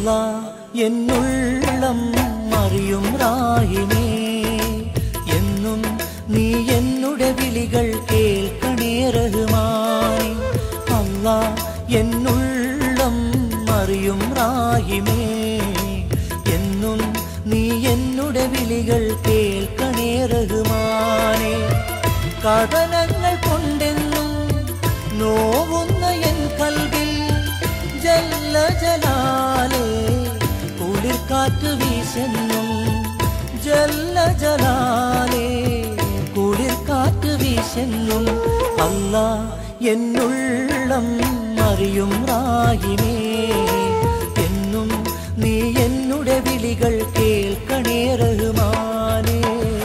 അല്ലാ എന്നുള്ളം അറിയും റാഹിമേ എന്നും നീ എന്നുടെ വിളികൾ കേൾക്കണേ റഹ്മാൻ അല്ലാ എന്നുള്ളം അറിയും റാഹിമേ എന്നും നീ എന്നുടെ വിളികൾ കേൾക്കണേ റഹ്മാനേ കഥനങ്ങൾ കൊണ്ടെന്നും നോവുന്ന എൻ കൽവിൽ ജല്ല ജലാലേ കുളിർക്കാറ്റ് വീശെന്നും ജല്ല ജലാലേ കുളിർക്കാറ്റ് വീശെന്നും അല്ല എന്നുള്ളം അറിയും റാഹിമേ എന്നും നീ എന്നുടെ വിളികൾ കേൾക്കണേ റഹ്മാനേ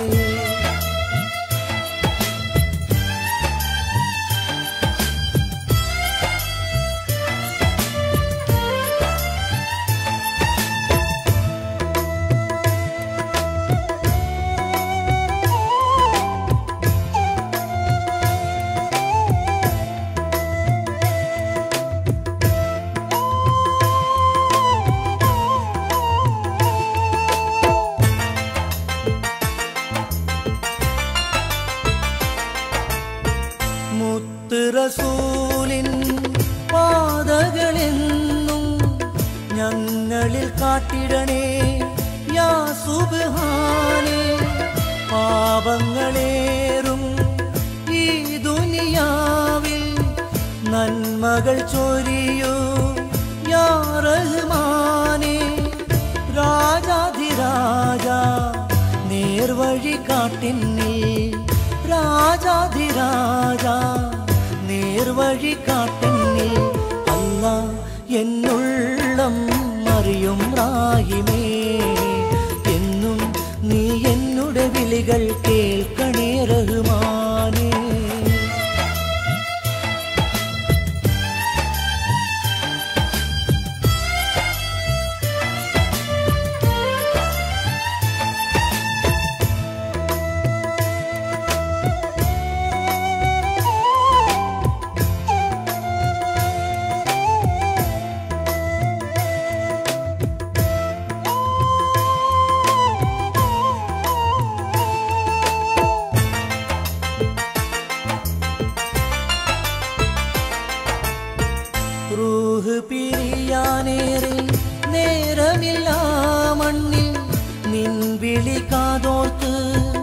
മുത്ത് റസൂലിൻ പാതകളെന്നും ഞങ്ങളിൽ കാട്ടിടണേ യാ സുബ്ഹാനേ പാപങ്ങളേറും ഈ ദുനിയാവിൽ നന്മകൾ ചൊരിയൂ യാ റഹ്മാനേ രാജാധിരാജ നേർവഴി കാട്ടിന്നിൽ രാജാധിരാജ നേർവഴി കാട്ടിന്നിൽ അല്ല എന്നുള്ളം അറിയും റാഹിമേ എന്നും നീ എന്നുടെ വിളികൾ കേൾക്കണേ റഹ്മാനേ റൂഹ് പിരിയാനേറെ നേരമില്ല മണ്ണിൽ നിൻ വിളി കാതോർത്ത്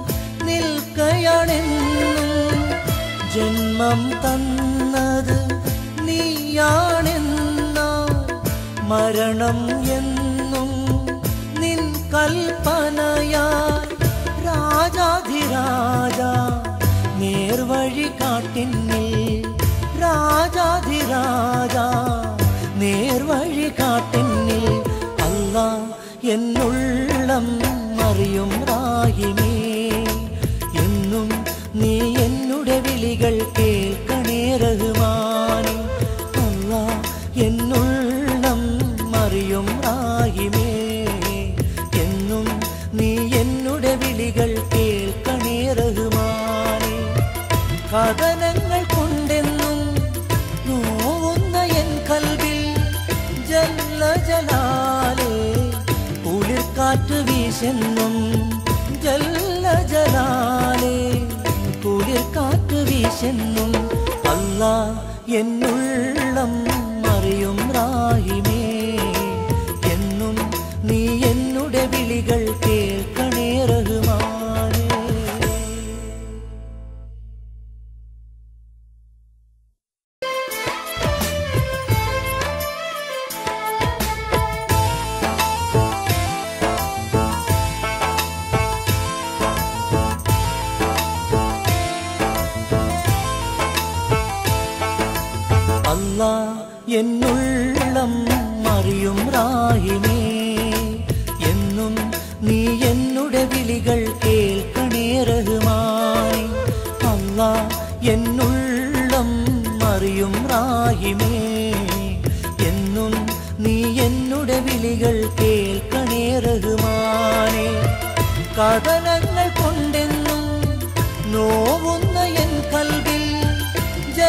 നിൽക്കയാണെന്നും ജന്മം തന്നത് നീയാണെന്ന മരണം എന്നും നിൻ കൽപ്പനയായി രാജാധിരാജ നേർവഴി കാട്ടിന്നിൽ രാജാധിരാജ നേർവഴി കാട്ടിന്നിൽ അല്ല എന്നുള്ളം അറിയും റാഹിമേ എന്നും നീ എന്നുടെ വിളികൾ കേൾക്കണേ റഹ്മാനേ അല്ല എന്നുള്ളം അറിയും റാഹിമേ എന്നും നീ എന്നുടെ വിളികൾ കേൾക്കണേ റഹ്മാനേ കഥനങ്ങൾ കൊണ്ടെന്നും നോവുന്ന എൻ കൽവിൽ ജല്ല ജലാലേ കുളിർക്കാറ്റ് വീശെന്നും ജല്ല ജലാലേ കുളിർക്കാറ്റ് വീശെന്നും അല്ല എന്നുള്ളം അറിയും റാഹിമേ എന്നും നീ എന്നുടെ വിളികൾ കേൾക്കണേ റഹ്മാനേ അല്ല എന്നുള്ളം അറിയും റാഹിമേ എന്നും നീ എന്നുടെ വിളികൾ കേൾക്കണേ റഹ്മാൻ അല്ല എന്നുള്ളം അറിയും റാഹിമേ എന്നും നീ എന്നുടെ വിളികൾ കേൾക്കണേ റഹ്മാനേ കഥനങ്ങൾ കൊണ്ടെന്നും നോവുന്ന എൻ കൽവിൽ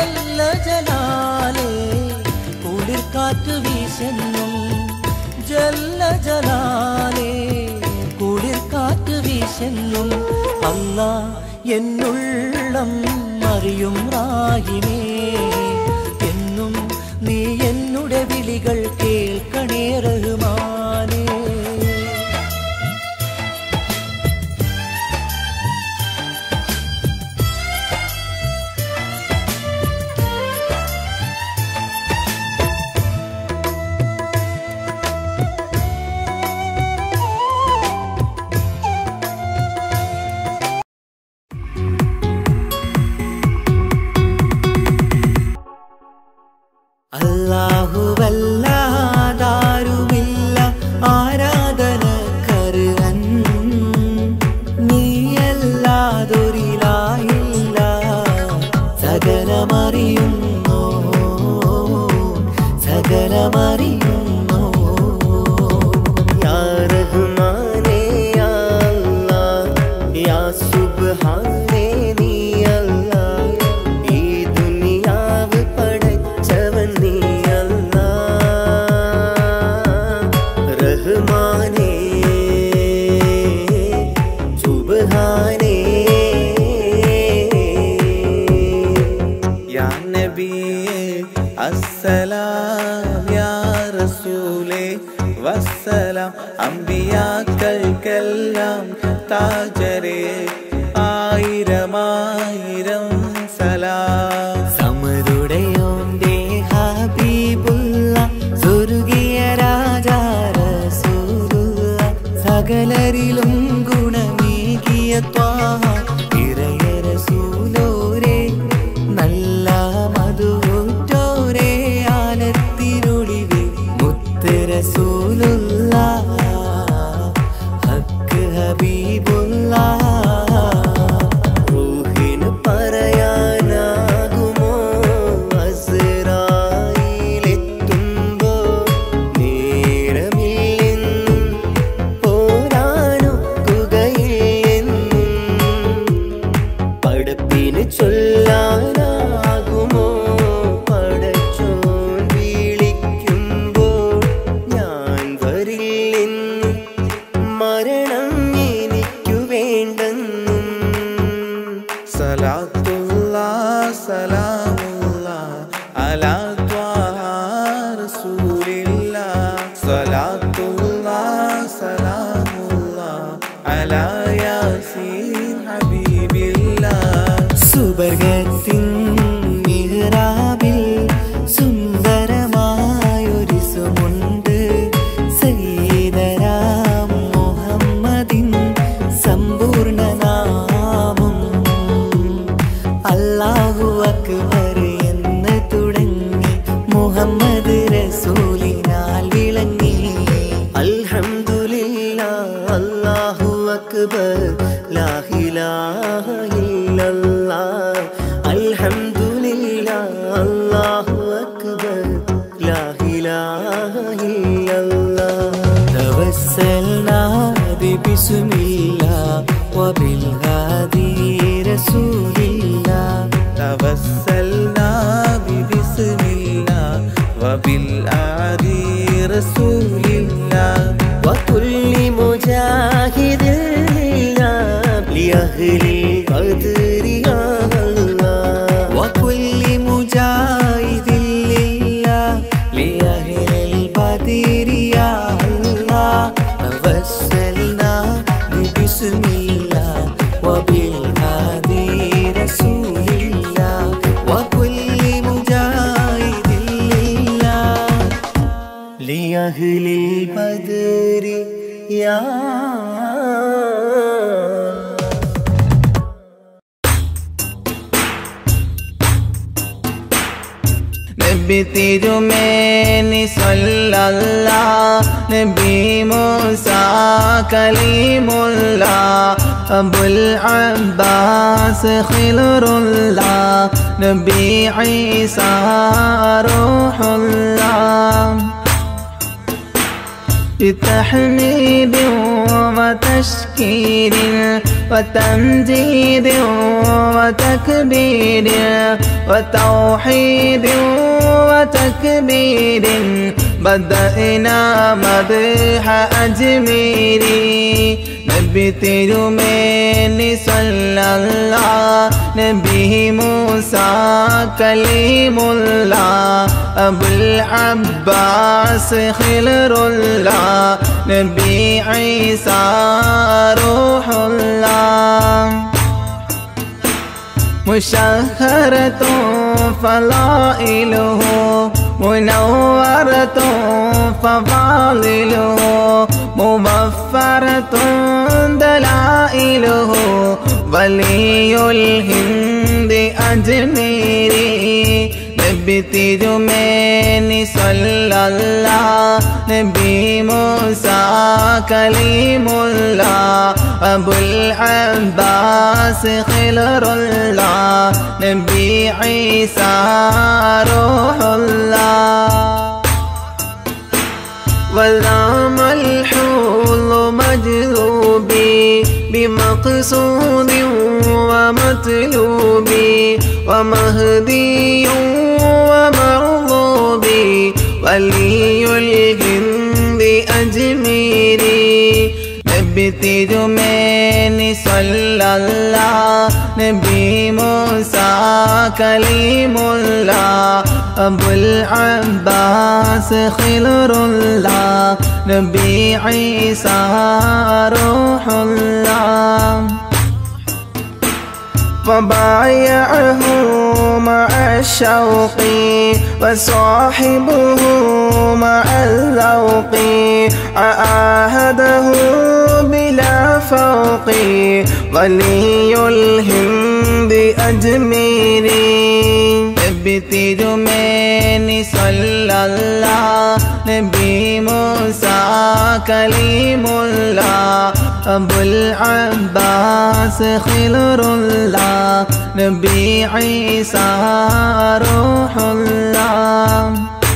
ജല്ല ജലാലേ കുളിർക്കാറ്റ് വീശെന്നും ജല ജല്ല ജലാലേ കുളിർ കാറ്റ് വീശെന്നും അല്ല എന്നുള്ളം അറിയും റാഹിമേ എന്നും നീ എന്നുടെ വിളികൾ കേൾക്കണേ റഹ്മാനേ അല്ലാഹുവല്ലാതാരുമില്ല ആരാധനക്കരുവൻ നീയല്ലാതൊരിലായില്ല സകലമറിയുന്നു സകലമറിയുന്നു യാ റഹ്മാനേ യാ അല്ലാഹ് യാ സുബ്ഹാനേ നീ അല്ലാഹ് ഈ ദുനിയാവ് പടച്ചവൻ നീ അല്ലാഹ് റഹ്മാനേ സുബ്ഹാനേ യാ നബിയേ അസ്സലാം യാ റസൂലേ വസ്സലാം അമ്പിയാക്കൾക്കെല്ലാം താജരേ ആയിരമായിരം സലാം സമരുടയോന്റെ ഹബീബുള്ള സ്വർഗീയ രാജാ റസൂലുള്ള സകലരിലും ഗുണമേകിയ ത്വാഹ ഇറയ റസൂലോരേ നല്ല മധുറ്റോരേ ആലത്തിനൊളിവേ മുത്ത് റസൂലുള്ള ഹക്ക് ഹബീബുള്ള റൂഹിന് പറയാനാകുമോ അസ്രായിലെത്തുമ്പോ നേരമില്ലെന്നും പോരാനൊക്കുകയില്ലെന്നും പടപ്പിന് ചൊല്ലാനാകുമോ പടച്ചോൻ വിളിക്കുമ്പോൾ ഞാൻ വരില്ലെന്നും മരണം എനിക്കു വേണ്ടെന്നും സലാത്തുള്ള സലാമുള്ള അലാ ത്വാഹ റസൂലില്ല സലാത്തുള്ള സലാമുള്ള അലാ യാസീൻ ഹബീബില്ല സുബർഗത്തിൻ മിഹ്റാബിൽ സുന്ദരമായൊരു സുമുണ്ട് സയ്യിദരാം മുഹമ്മദിൻ സമ്പൂർണ്ണ നാമം അല്ലാഹു അക്ബർ എന്ന് തുടങ്ങി മുഹമ്മദ് റസൂലിനാൽ വിളങ്ങി അൽഹംദുലില്ലാ അല്ലാഹു അക്ബർ ലാ ഇലാഹ ഇല്ലല്ലാഹ് അൽഹംദുലില്ലാ അല്ലാഹു അക്ബർ ലാ ഇലാഹ ഇല്ലല്ലാഹ് توسلنا ببسم الله وبالهادي رسول الله توسلنا ببسم الله وبالآدي رسول الله وكل مجاهد لله لأهل القدر يا الله وكل مجاهد لله لأهل البدر يا الله توسلنا ببسم الله وبالهادي رسول الله وكل مجاهد لله لأهل البدر يا നബി തിരുമേനി സല്ലല്ല നബി മൂസ കലീമുല്ല അബുൽ അബ്ബാസ് ഖിലറുല്ല നബി ഈസ റൂഹുല്ല بتحميد وتشكير وتمجيد وتكبير وتوحيد وتكبير بدأنا مدح أجميري نبي تيروميني صلى الله نبي موسى كليم الله أبو العباس خلر الله نبي عيسى روح الله مشهرة فضائله منورة فضالله موفرة دلائله ولي الهند أجميري نبي تجميني صلى الله نبي موسى كليم الله أبو العباس خلر الله نبي عيسى روح الله ولام الحول مجذوبي بمقصود ومطلوبي ومهدي ومرغوبي ولي الهند أجميري نبي تجميني صلى الله نبي موسى كليم الله أبو العباس خلر الله نبي عيسى روح الله فبايعه مع الشوق وصاحبه مع الذوق عاهده بلا فوق ولي الهند أجميري نبي تجميني صلى الله نبي موسى كليم الله أبو العباس خلر الله نبي عيسى روح الله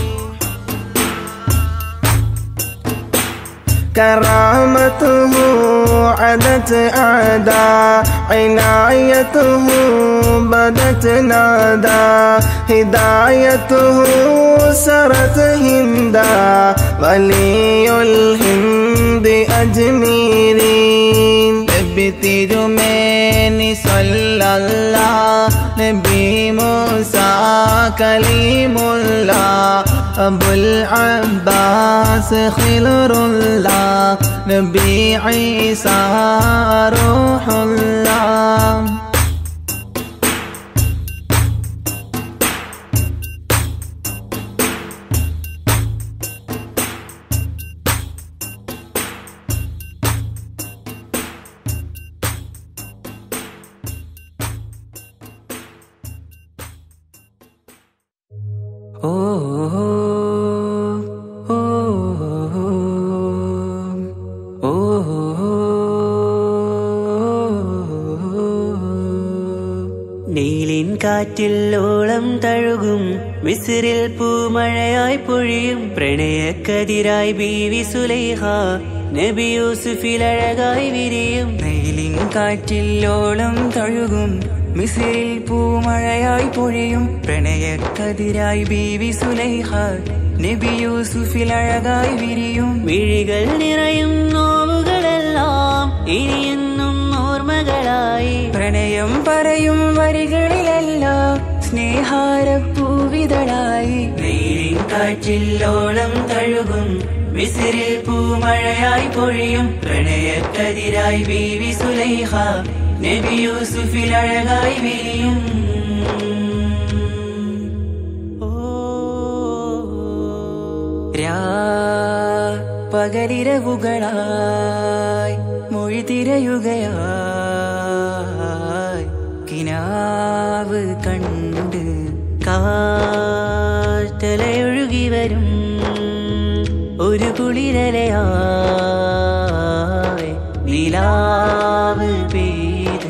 كرامته عدت أعداء عنايته بدت نادى هدايته سرت هندا ولي الهند أجميرين نبي تجميني صلى الله نبي موسى كليم الله أبو العباس خلر الله نبي عيسى روح الله നീലിൻ കാറ്റിൽ ഓളം തഴുകും മിസിറിൽ പൂമഴയായി പൊഴിയും പ്രണയക്കതിരായി ബീവി സുലൈഹ നബി യൂസുഫിൽ അഴകായി വിരിയും വെയിലിൻ കാറ്റില്ലോളം തഴുകും മിസിറിൽ പൂമഴയായി പൊഴിയും പ്രണയക്കതിരായി ബീവി സുലൈഹ നബി യൂസുഫിൽ അഴകായി വിരിയും മിഴികൾ നിറയും നോവുകളെല്ലാം ഇനിയെന്നും ഓർമ്മകളായി പ്രണയം പറയും വരികളിലെല്ലാം സ്നേഹാരപ്പൂവിതളായി നീലിൻ കാറ്റില്ലോളം തഴുകും വിസിറിൽ പൂമഴയായി പൊഴിയും പ്രണയക്കതിരായി ബീവി സുലൈഹ നബി യൂസുഫിൽ അഴകായി വിരിയും രാ പകലിരവുകളായി മൊഴി തിരയുകയായി കിനാവ് കണ്ട് കാറ്റലയൊഴുകി വരും ഒരു കുളിരലയായി നിലാവ് പെയ്ത്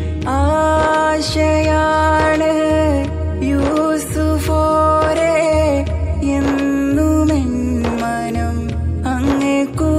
ആശയാണ് യൂസുഫോരെ എന്നുമെൻ മനം അങ്ങേ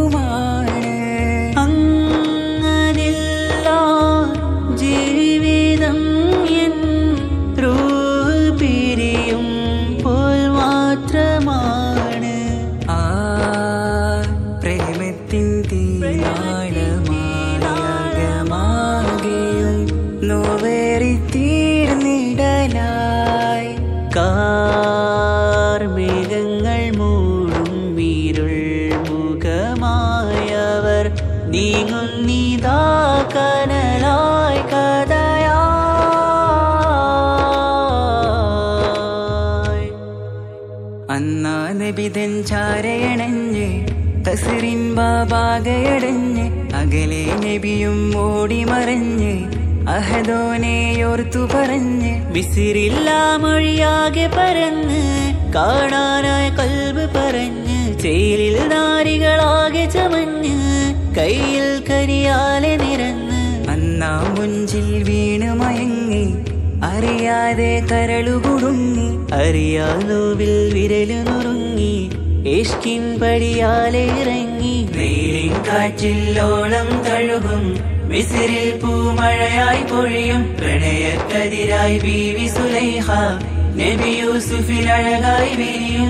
നബിതൻ ചാരയണഞ്ഞ് കസറിൻ ബാബാകയടഞ്ഞ് അകലെ നബിയും ഓടി മറഞ്ഞ് അഹദോനെയോർത്തു പറഞ്ഞ് മിസിറില്ലാ മൊഴിയാകെ പരന്ന് കാണാനായ കൽബ് പറഞ്ഞ് ചേലിൽ നാരികളാകെ ചമഞ്ഞ് കയ്യിൽ കരിയാലെ നിരന്ന് അന്നാ മുഞ്ചിൽ വീണ് മയങ്ങി അറിയാതെ കരളുകുടുങ്ങി അറിയാലോവിൽ വിരലു നുറുങ്ങി ഇഷ്കിൻ പടിയാലെ ഇറങ്ങി വെയിലിൻ കാറ്റില്ലോളം തഴുകും മിസിറിൽ പൂമഴയായി പൊഴിയും പ്രണയക്കതിരായി ബീവി സുലൈഹ നബി യൂസുഫിൽ അഴകായി വിരിയും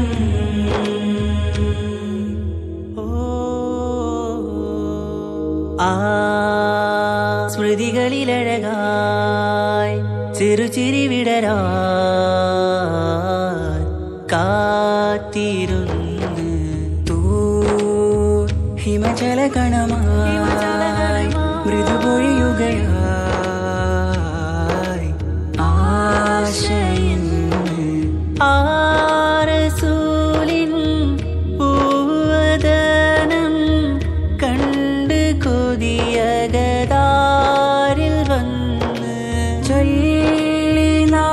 ആ സ്മൃതികളിലഴകായി ചെറുചിരി വിടരാ കാത്തിരുന്ന് തൂ ഹിമചല കണമായി മൃദുപൊഴിയുകയായി ആശയിൻ ആരസൂലിൻ പൂവദനം കണ്ട് കൊതിയകതാരിൽ വന്ന് ചൊല്ലി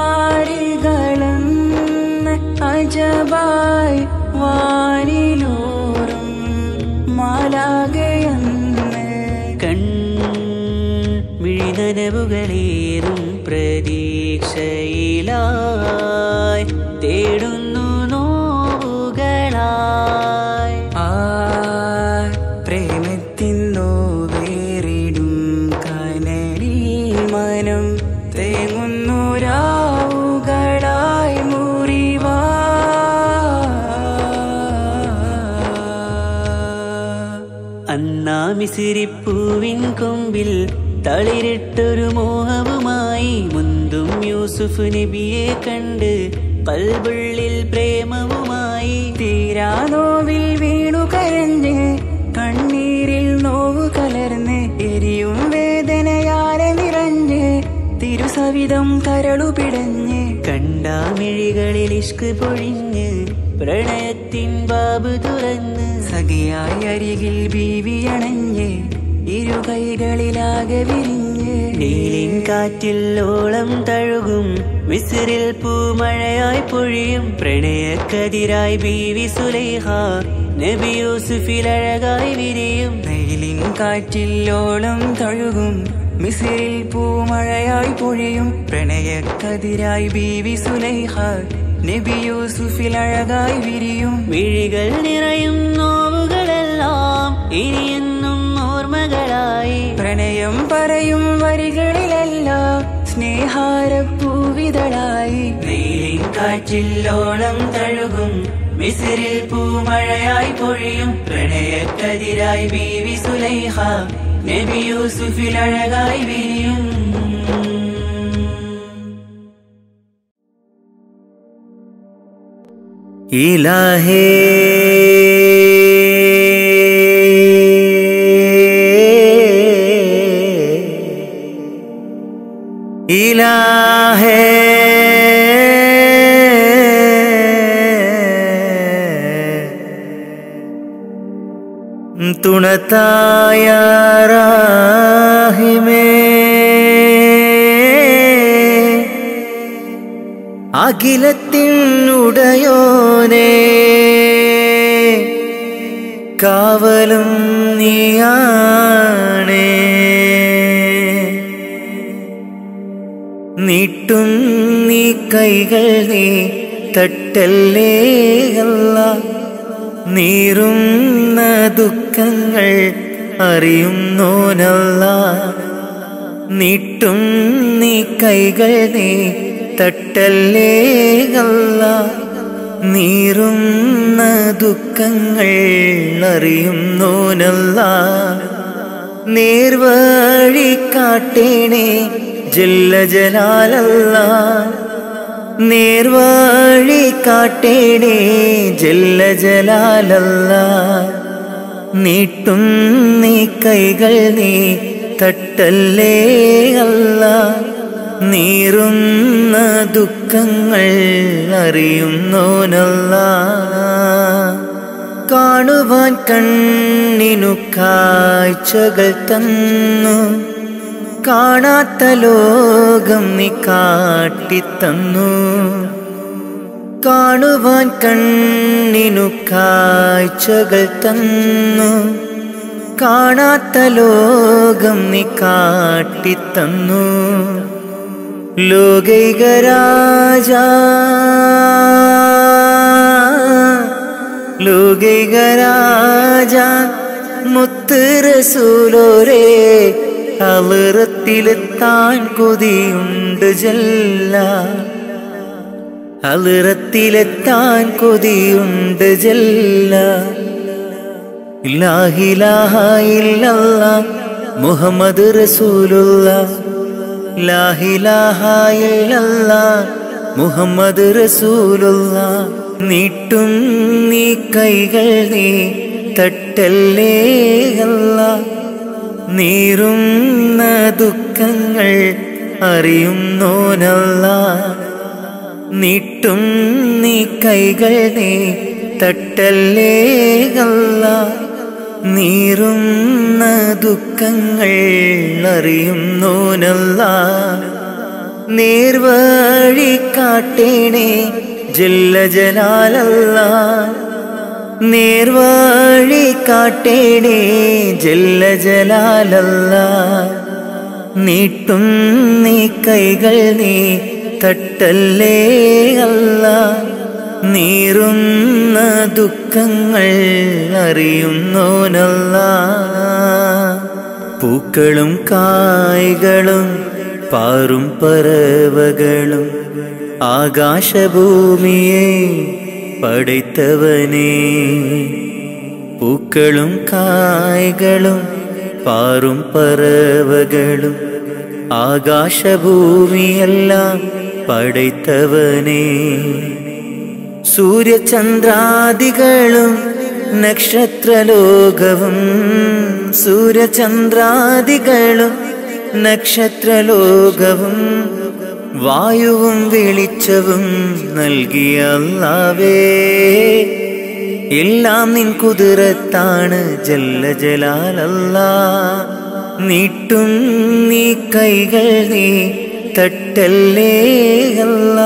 നാരികളെന്ന് അജബായി വാനിലൂറും മാലാകയെന്ന് കൺ മിഴിനനവുകളേറും പ്രതീക്ഷയിലായി തേടുന്നു നോവുകളായി ആ പ്രേമത്തിന്നോ വേറിടും കനലിൽ മനം തേങ്ങുന്നു രാവുകളായി മുറിവാ അന്നാ മിസിരിപ്പൂവിൻ കൊമ്പിൽ തളിരിട്ടൊരു മോഹവുമായി മുന്തും യൂസുഫ് നബിയെ കണ്ട് കൽബുള്ളിൽ പ്രേമവുമായി തീരാ നോവിൽ വീണു കരഞ്ഞ് കണ്ണീരിൽ നോവ് കലർന്ന് എരിയും വേദനയാലെ നിറഞ്ഞ് തിരുസവിധം കരളു പിടഞ്ഞ് കണ്ടാമിഴികളിൽ ഇഷ്ക് പൊഴിഞ്ഞ് പ്രണയത്തിൻ ബാബ് തുറന്ന് സഖിയായി അരികിൽ ബീവി അണഞ്ഞ് ഇരു കൈകളിലാകെ വിരിഞ്ഞ് നീലിൻ കാറ്റിൽ ഓളം തഴുകും മിസിറിൽ പൂമഴയായി പൊഴിയും പ്രണയക്കതിരായി ബീവി സുലൈഹ നബി യൂസുഫിൽ അഴകായി വിരിയും വെയിലിൻ കാറ്റില്ലോളം തഴുകും മിസിറിൽ പൂമഴയായി പൊഴിയും പ്രണയക്കതിരായി ബീവി സുലൈഹ നബി യൂസുഫിൽ അഴകായി വിരിയും മിഴികൾ നിറയും നോവുകളെല്ലാം ഇനിയെന്നും ഓർമ്മകളായി പ്രണയം പറയും വരികളിലെല്ലാം സ്നേഹാരപ്പൂവിതളായി വെയിലിൻ കാറ്റില്ലോളം തഴുകും മിസിറിൽ പൂമഴയായി പൊഴിയും പ്രണയക്കതിരായി ബീവി സുലൈഹ നബി യൂസുഫിൽ അഴകായി വിരിയും ഇലാഹേ ഇലാഹേ തുണത്തായ റാഹിമേ അഖിലത്തിനുടയോനേ കാവലും നീയാണേ നീട്ടും നീ കൈകൾ നീ തട്ടല്ലേ അല്ല നീറുന്ന ദുഃഖങ്ങൾ അറിയുന്നോനല്ല നീട്ടും നീ കൈകൾ നീ തട്ടല്ലേ അല്ല നീറുന്ന ദുഃഖങ്ങൾ അറിയുന്നോനല്ല നേർവഴി കാട്ടേണേ ജല്ല ജലാലല്ല നേർവഴി കാട്ടേണേ ജല്ല ജലാലല്ല നീട്ടും നീ കൈകൾ നീ തട്ടല്ലേ അല്ല നീറുന്ന ദുഃഖങ്ങൾ അറിയുന്നോനല്ല കാണുവാൻ കണ്ണിനു കാഴ്ചകൾ തന്നു കാണാത്ത ലോകം നീ കാട്ടിത്തന്നു കാണുവാൻ കണ്ണിനു കാഴ്ചകൾ തന്നു കാണാത്ത ലോകം നീ കാട്ടിത്തന്നു ലോകൈകരാജ ലോകൈകരാജ മുത്ത് റസൂലോരേ അളിറത്തിലെത്താൻ കൊതിയുണ്ട് ജല്ല അളിറത്തിലെത്താൻ കൊതിയുണ്ട് ജല്ല ഇല്ലാഹിലാഹ ഇല്ലല്ല മുഹമ്മദ് റസൂലുള്ള ലാഹിലാഹ ഇല്ലല്ല മുഹമ്മദ് റസൂലുള്ള നീട്ടും നീ കൈകൾ നീ തട്ടല്ലേ അല്ല നീറുന്ന ദുഃഖങ്ങൾ അറിയുന്നോനല്ല നീട്ടും നീ കൈകൾ നീ തട്ടല്ലേ അല്ല നീറുന്ന ദുഃഖങ്ങൾ അറിയുന്നോനല്ല നേർവഴി കാട്ടേണേ ജല്ല ജലാലല്ല നേർവഴി കാട്ടേണേ ജല്ല ജലാലല്ല നീട്ടും നീ കൈകൾ നീ തട്ടല്ലേ അല്ല നീറുന്ന ദുഃഖങ്ങൾ അറിയുന്നോനല്ല പൂക്കളും കായ്കളും പാറും പറവകളും ആകാശഭൂമിയെ പടൈത്തവനേ പൂക്കളും കായ്കളും പാറും പറവകളും ആകാശഭൂമിയെല്ലാം പടൈത്തവനേ സൂര്യചന്ദ്രാദികളും നക്ഷത്രലോകവും സൂര്യചന്ദ്രാദികളും നക്ഷത്രലോകവും വായുവും വെളിച്ചവും നൽകിയ അല്ലാവേ എല്ലാം നിൻ കുതിരത്താണ് ജല്ല ജലാലല്ല നീട്ടും നീ കൈകൾ നീ തട്ടല്ലേ അല്ല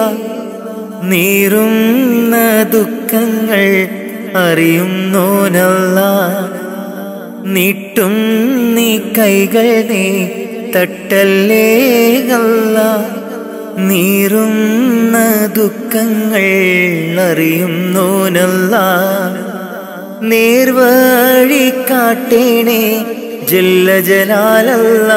നീറുന്ന ദുഃഖങ്ങൾ അറിയുന്നോനല്ല നീട്ടും നീ കൈകൾ നീ തട്ടല്ലേ അല്ല നീറുന്ന ദുഃഖങ്ങൾ അറിയുന്നോനല്ല നേർവഴി കാട്ടേണേ ജല്ല ജലാലല്ല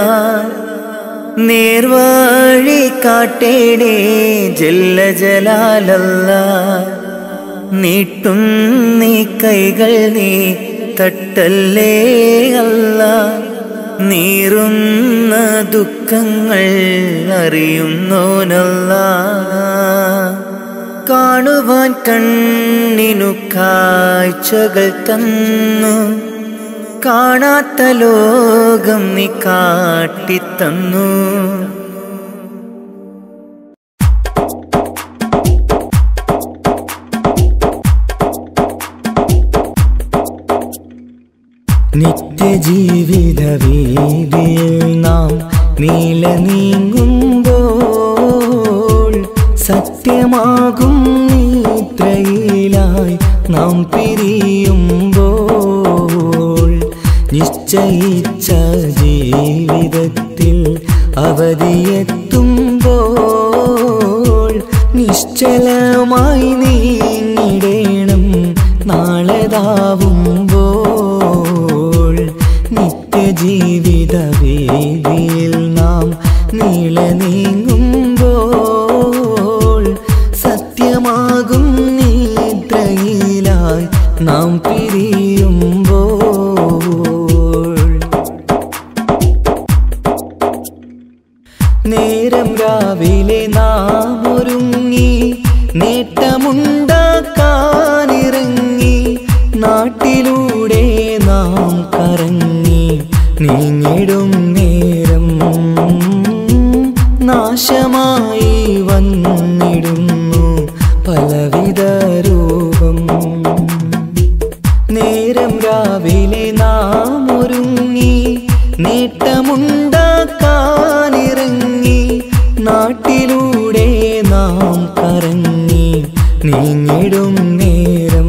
നേർവഴി കാട്ടേണേ ജല്ല ജലാലല്ല നീട്ടും നീ കൈകൾ നീ തട്ടല്ലേ അല്ല നീറുന്ന ദുഃഖങ്ങൾ അറിയുന്നോനല്ല കാണുവാൻ കണ്ണിനു കാഴ്ചകൾ തന്നു കാണാത്ത ലോകം നീ കാട്ടിത്തന്നു നിത്യജീവിത വീതിയിൽ നാം നീല നീങ്ങുമ്പോൾ സത്യമാകും നിദ്രയിലായി നാം പിരിയുമ്പോൾ നിശ്ചയിച്ച ജീവിതത്തിൽ അവധിയെത്തുമ്പോൾ നിശ്ചലമായി നീങ്ങിടേണം നാളെതാവുമ്പോൾ നിത്യജീവിത വേദിയിൽ നാം നീള നീങ്ങുമ്പോൾ സത്യമാകും നിദ്രയിലായി നാം പിരിയുമ്പോൾ നേരം രാവിലെ നാം ഒരുങ്ങി നേട്ടമുണ്ടാക്കാനിറങ്ങി നാട്ടിലൂടെ നാം കറങ്ങി നീങ്ങിടും നേരം നാശം നാം കറങ്ങി നീങ്ങിടും നേരം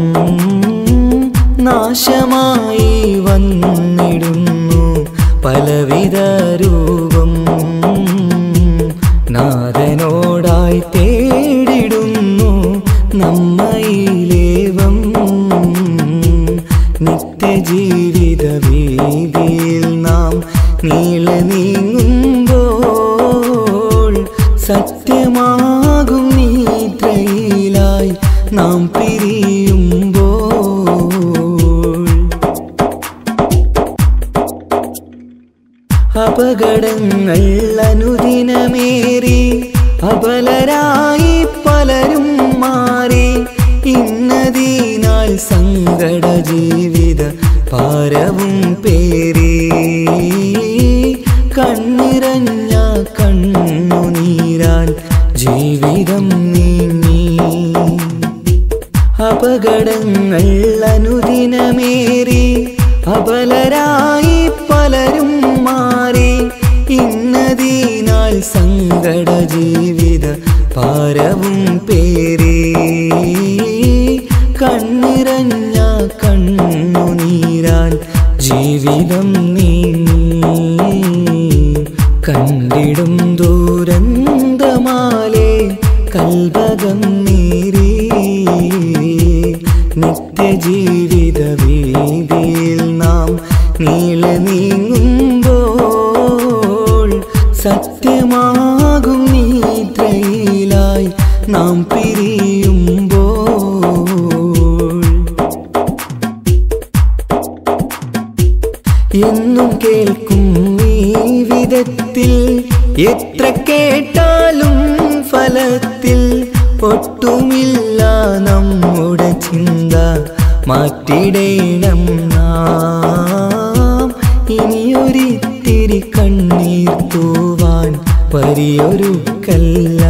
നാശമായി വന്നിടുന്നു പലവിധ രൂപം നാഥനോടായി തേടിടുന്നു നമ്മയിലേവം നിത്യജീവിത വീതിയിൽ നാം നീള നീങ്ങുമ്പോൾ സത്യമാകും നീത്രയിലായി നാം പിരിയുമ്പോൾ അപകടങ്ങൾ അനുദിനമേറി അപലരായി പലരും മാറി ഇന്നതിനാൽ സങ്കട ജീവിത പാരവും പേറി കണ്ണിറഞ്ഞ കണ്ണുനീരാൽ ജീവിതം നീങ്ങി അപകടങ്ങൾ അനുദിനമേറി അപലരായി പലരും മാറി ഇന്നതിനാൽ സങ്കട ജീവിത പാരവും പേറി കണ്ണിറഞ്ഞ കണ്ണുനീരാൽ ജീവിതം നീങ്ങി കണ്ടിടും ദൂരന്തമാലേ കൽവകം നീറി നിത്യജീവിത വീതിയിൽ നാം നീള നീങ്ങുമ്പോൾ സത്യമാകും നീത്രയിലായി നാം പിരിയുമ്പോൾ എന്നും കേൾക്കും ഈ വിധത്തിൽ എത്ര കേട്ടാലും ഫലത്തിൽ ഒട്ടുമില്ല നമ്മുടെ ചിന്ത മാറ്റിടേണം നാം ഇനിയൊരിത്തിരി കണ്ണീർ തൂവാൻ പരിയൊരുക്കല്ല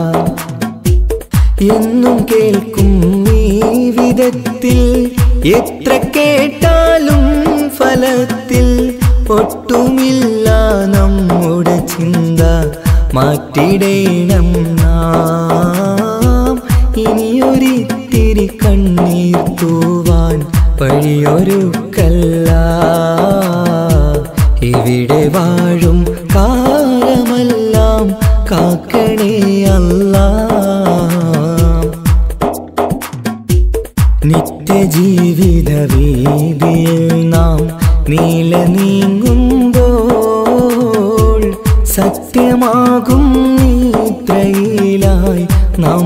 എന്നും കേൾക്കും ഈ വിധത്തിൽ എത്ര കേട്ടാലും ഫലത്തിൽ ഒട്ടുമില്ല നമ്മുടെ ചിന്ത മാറ്റിടേണം നാം ഇനിയൊരിത്തിരി കണ്ണീർ തൂവാൻ വഴിയൊരുക്കല്ല ഇവിടെ വാഴും കാലമെല്ലാം കാക്കണേ അല്ലാ നിത്യജീവിത വീതിയിൽ നാം നീല നീങ്ങുമ്പോൾ സത്യമാകും നിദ്രയിലായി നാം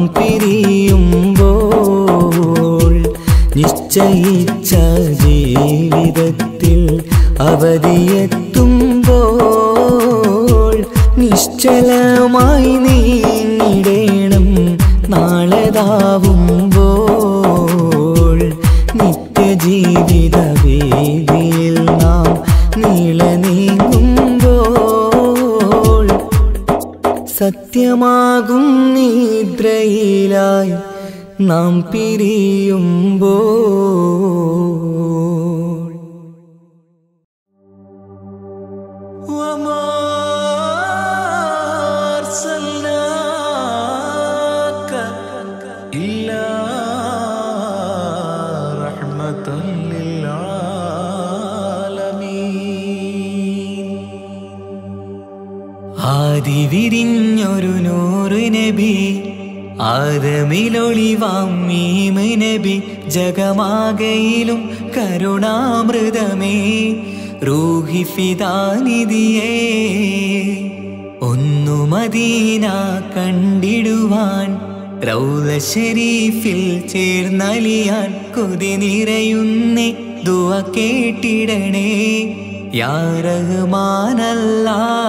പിരിയുമ്പോൾ നിശ്ചയിച്ച ജീവിതത്തിൽ അവധിയെത്തുമ്പോൾ നിശ്ചലമായി നീങ്ങിടേണം നാളെതാവുമ്പോൾ നിത്യജീവിത വേദിയിൽ നാം നീള നീങ്ങുമ്പോൾ സത്യമാകും നിദ്രയിലായി നാം പിരിയുമ്പോൾ وما أرسلناك إلا رحمة للعالمين ആദി വിരിഞ്ഞൊരു നൂറ് നബി ആദമിലൊളിവാം മീമ് നബി ജഗമാകയിലും കരുണാമൃതമേ റൂഹി ഫിദാനിധിയേ ഒന്നു മദീന കണ്ടിടുവാൻ റൗല ഷരീഫിൽ ചേർന്നലിയാൻ കൊതി നിറയുന്നേ ദുവ കേട്ടിടണേ യാ റഹ്മാനല്ല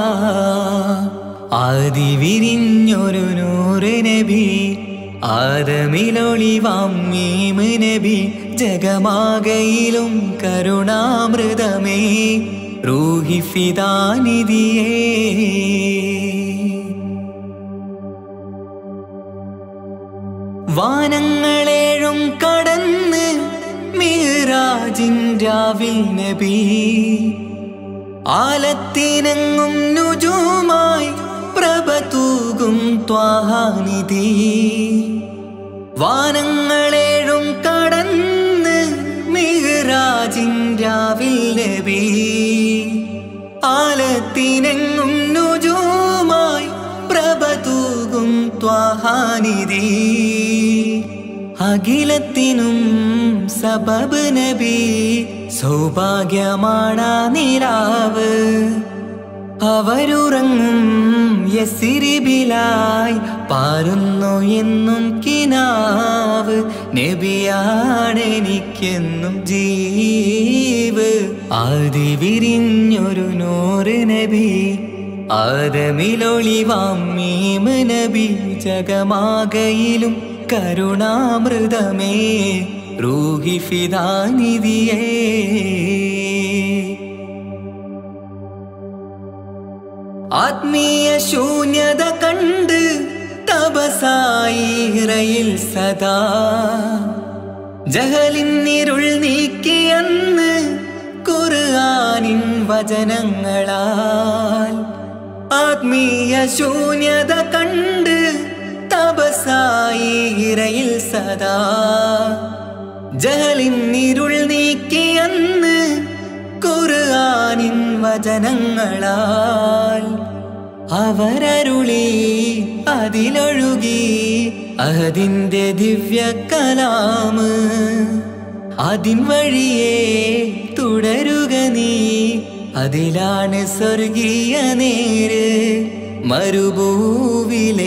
ആദി വിരിഞ്ഞൊരു നൂറ് നബി ആദമിലൊളിവാം മീമ് നബി ജഗമാകയിലും കരുണാമൃതമേ റൂഹി ഫിദാനിധിയേ വാനങ്ങളേഴും കടന്ന് മീറാജിൻ രാവിൽ നബി ആലത്തിനങ്ങും നുജുമായി പ്രഭ തൂകും ത്വാഹാനിധി വാനങ്ങളേഴും കടന്ന് മിഹ്റാജിൻ രാവിൽ നബി ആലത്തിനെങ്ങും നുജൂമായി പ്രഭ തൂകും ത്വാഹാനിധി അഖിലത്തിനും സബബ് നബി സൗഭാഗ്യമാണ നിലാവ് അവരുറങ്ങും യസിരിബിലായി പാരുന്നു എന്നും കിനാവ് നബിയാണെനിക്കെന്നും ജീവ് ആദി വിരിഞ്ഞൊരു നൂറ് നബി ആദമിലൊളിവാം മീമ് നബി ജഗമാകയിലും കരുണാമൃതമേ റൂഹി ഫിദാനിധിയേ ആത്മീയ ശൂന്യത കണ്ട് തപസായി ഇറയിൽ സദാ ജഹലിന്നിരുൾ നീക്കിയന്ന് ഖുർആനിൻ വചനങ്ങളാൽ ആത്മീയ ശൂന്യത കണ്ട് തപസായി ഇറയിൽ സദാ ജഹലിന്നിരുൾ നീക്കിയന്ന് ഖുർആനിൻ വചനങ്ങളാൽ അവരരുളി അതിലൊഴുകി അതിന്റെ ദിവ്യ കലാമ് അതിൻ വഴിയേ തുടരുക നീ അതിലാണ് സ്വർഗീയ നേര് മരുഭൂവിലെ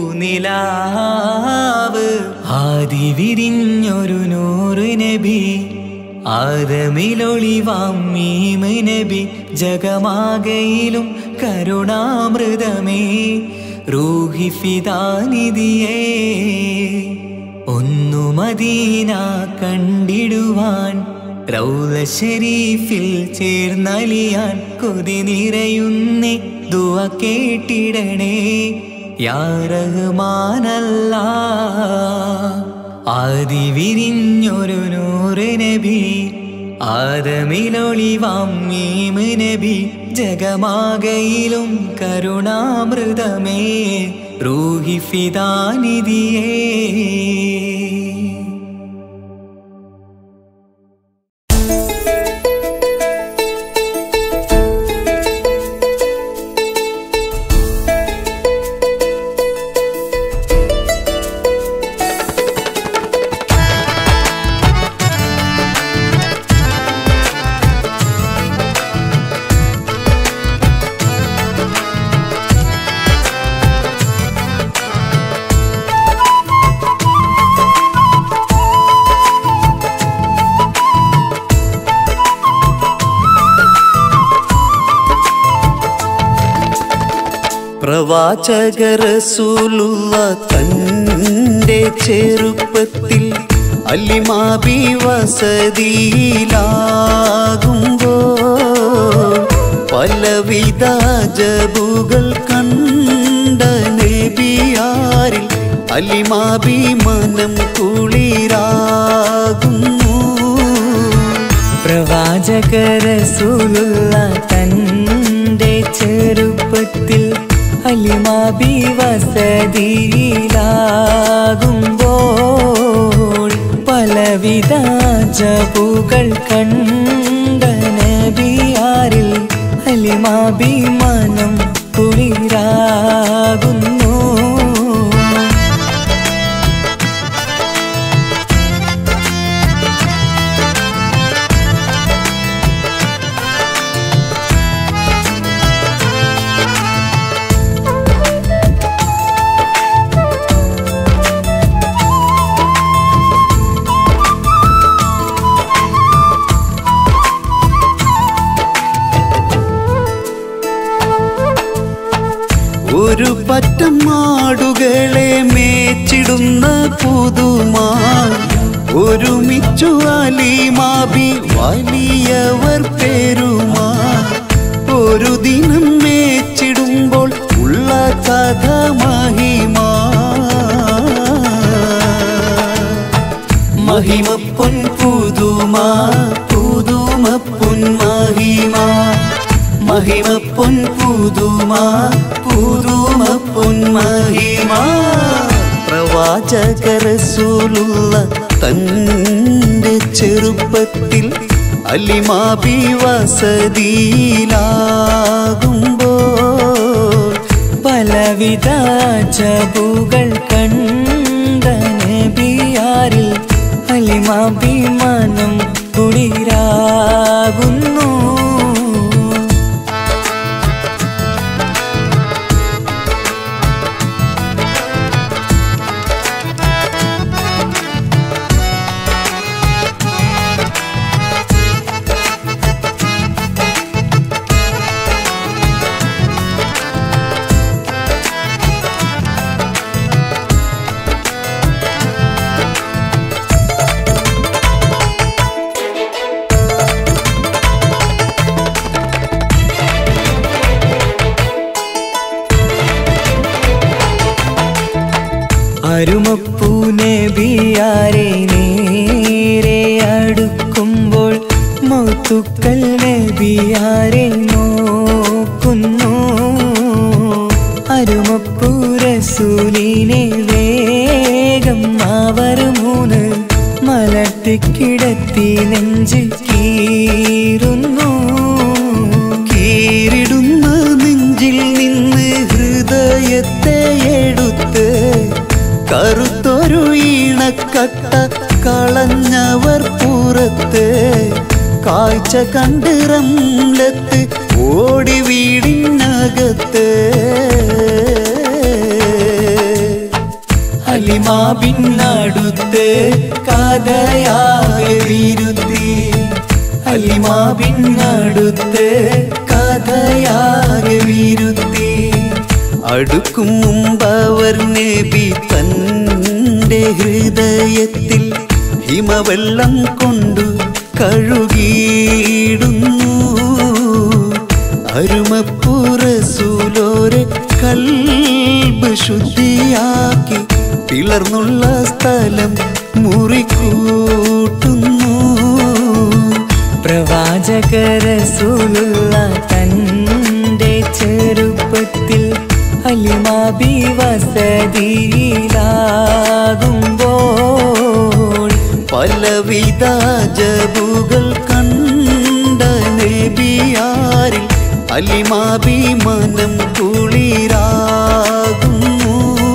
പൂനിലാവ് ആദി വിരിഞ്ഞൊരു നൂറ് നബി ആദമിലൊളിവാം മീമ് നബി ജഗമാകയിലും കരുണാമൃതമേ റൂഹി ഫിദാനിധിയേ ഒന്നു മദീന കണ്ടിടുവാൻ റൗല ഷരീഫിൽ ചേർന്നലിയാൻ കൊതി നിറയുന്നേ ദുവ കേട്ടിടണേ യാ റഹ്മാനല്ലാ ആദി വിരിഞ്ഞൊരു നൂറ് നബി ആദമിലൊളിവാം മീമ് നബി ജഗമാകയിലും കരുണാമൃതമേ റൂഹി ഫിദാനിധിയേ പ്രവാചകരസൂലുള്ള തൻ്റെ ചെറുപ്പത്തിൽ അല്ലിമാബി വസതിയിലാകുമ്പോ പലവിധ ജബുകൾ കണ്ട നബിയാരിൽ അല്ലിമാബി മനം കുളിരാകുന്നു പ്രവാചകരസൂലുള്ള തൻ്റെ ചെറുപ്പത്തിൽ അലിമാബി വസതിയിലാകുമ്പോൾ പലവിധ ജബുകൾ കണ്ട നബിയാരിൽ അലിമാബി മനം കുളിരാകുന്നു ഒരു പറ്റം മാടുകളെ മേച്ചിടുന്ന പുതുമാ ഒരുമിച്ചു അലിമാബി വലിയവർ പേരുമാ ഒരു ദിനം മേച്ചിടുമ്പോൾ ഉള്ള കഥ മഹിമാ മഹിമ പൊൻ പുതുമ പുതുമ പൊൻ മഹിമ മഹിമ പൊൻ പുതുമ പുതുമ പൊൻ മഹിമ പ്രവാചകരസൂലുള്ള തൻ്റെ ചെറുപ്പത്തിൽ അലിമാബി വസതിയിലാകുമ്പോൾ പലവിധ ചബുകൾ കണ്ട നബിയാരിൽ അലിമാഭിമാനം കുളിരാകുന്നു അരുമപ്പൂ നബിയാരെ നേരെ അടുക്കുമ്പോൾ മൗത്തുക്കൽ നബിയാരെ നോക്കുന്നു അരുമപ്പൂ റസൂലിനെ വേഗം അവർ മൂന്ന് മലട്ടിക്കിടത്തി നെഞ്ച് കീറുന്നു കീറിടുന്ന നെഞ്ചിൽ നിന്ന് ഹൃദയത്തെ എടുത്ത് കറുത്തൊരു ഈണക്കട്ട കളഞ്ഞവർ പുറത്ത് കാഴ്ച കണ്ട് റംലത്ത് ഓടി വീടിനകത്ത് അലിമാബിന്നടുത്ത് കഥയാകെ വിരുത്തി അലിമാബിന്നടുത്ത് കഥയാകെ വിരുത്തി അടുക്കും മുമ്പവർ നബി തൻ്റെ ഹൃദയത്തിൽ ഹിമവെള്ളം കൊണ്ടു കഴുകിയിടുന്നു അരുമപ്പുറസൂലോരെ കൽബ് ശുദ്ധിയാക്കി പിളർന്നുള്ള സ്ഥലം മുറിക്കൂട്ടുന്നു പ്രവാചകരസൂലുള്ള തൻ്റെ ചെറുപ്പത്തിൽ അലിമാബി വസതിയിലാകുമ്പോൾ പലവിധ ജബുകൾ കണ്ട നബിയാരിൽ അലിമാബി മനം കുളിരാകുന്നു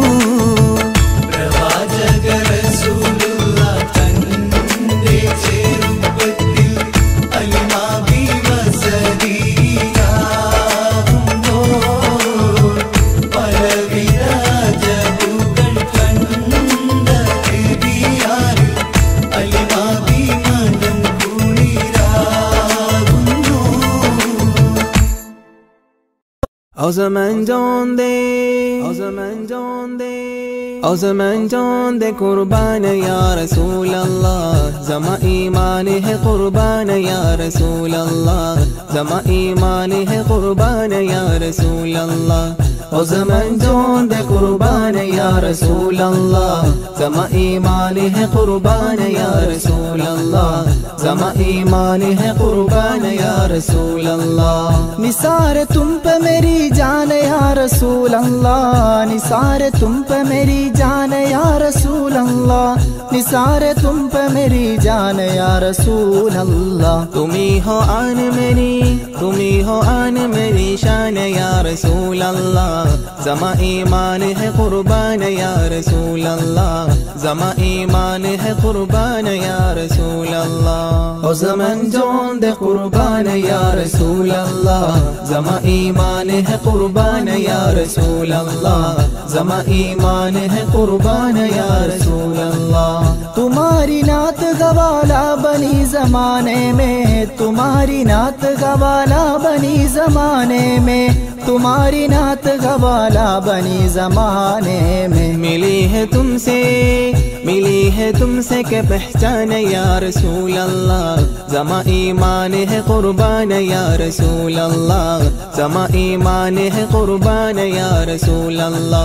O zaman donde, o zaman donde, o zaman donde कुर्बान या रसूल अल्लाह जमा ईमान है कुर्बान या रसूल अल्लाह जमा ईमान है कुर्बान या रसूल अल्लाह ओ zaman donde कुर्बान या रसूल अल्लाह जमा ईमान है कुर्बान या रसूल अल्लाह जमा ईमान है कुर्बान या रसूल अल्लाह निसार तुम पे मेरी जान या रसूल अल्लाह निसार तुम पे मेरी जान या रसूल अल्लाह निसार तुम पे मेरी जान या रसूल अल्लाह तुम्ही हो आन मेरी तुम्ही हो आन मेरी शान या रसूल अल्लाह जमा ईमान है कुर्बान या रसूल अल्लाह जमा ईमान है कुर्बान या रसूल अल्लाह ओ जमन जोन दे कुर्बान या रसूल अल्लाह जमा ईमान है कुर्बान या रसूल अल्लाह जमा ईमान है कुर्बान या रसूल अल्लाह तुम्हारी नात गवाला बनी जमाने में तुम्हारी नात गवाला बनी जमाने में तुम्हारी नात गवाला बनी जमाने में मिली है तुमसे मिली है तुमसे के पहचान या रसूल अल्लाह जमा ईमान है कुर्बान या रसूल अल्लाह जमा ईमान है कुर्बान या रसूल अल्लाह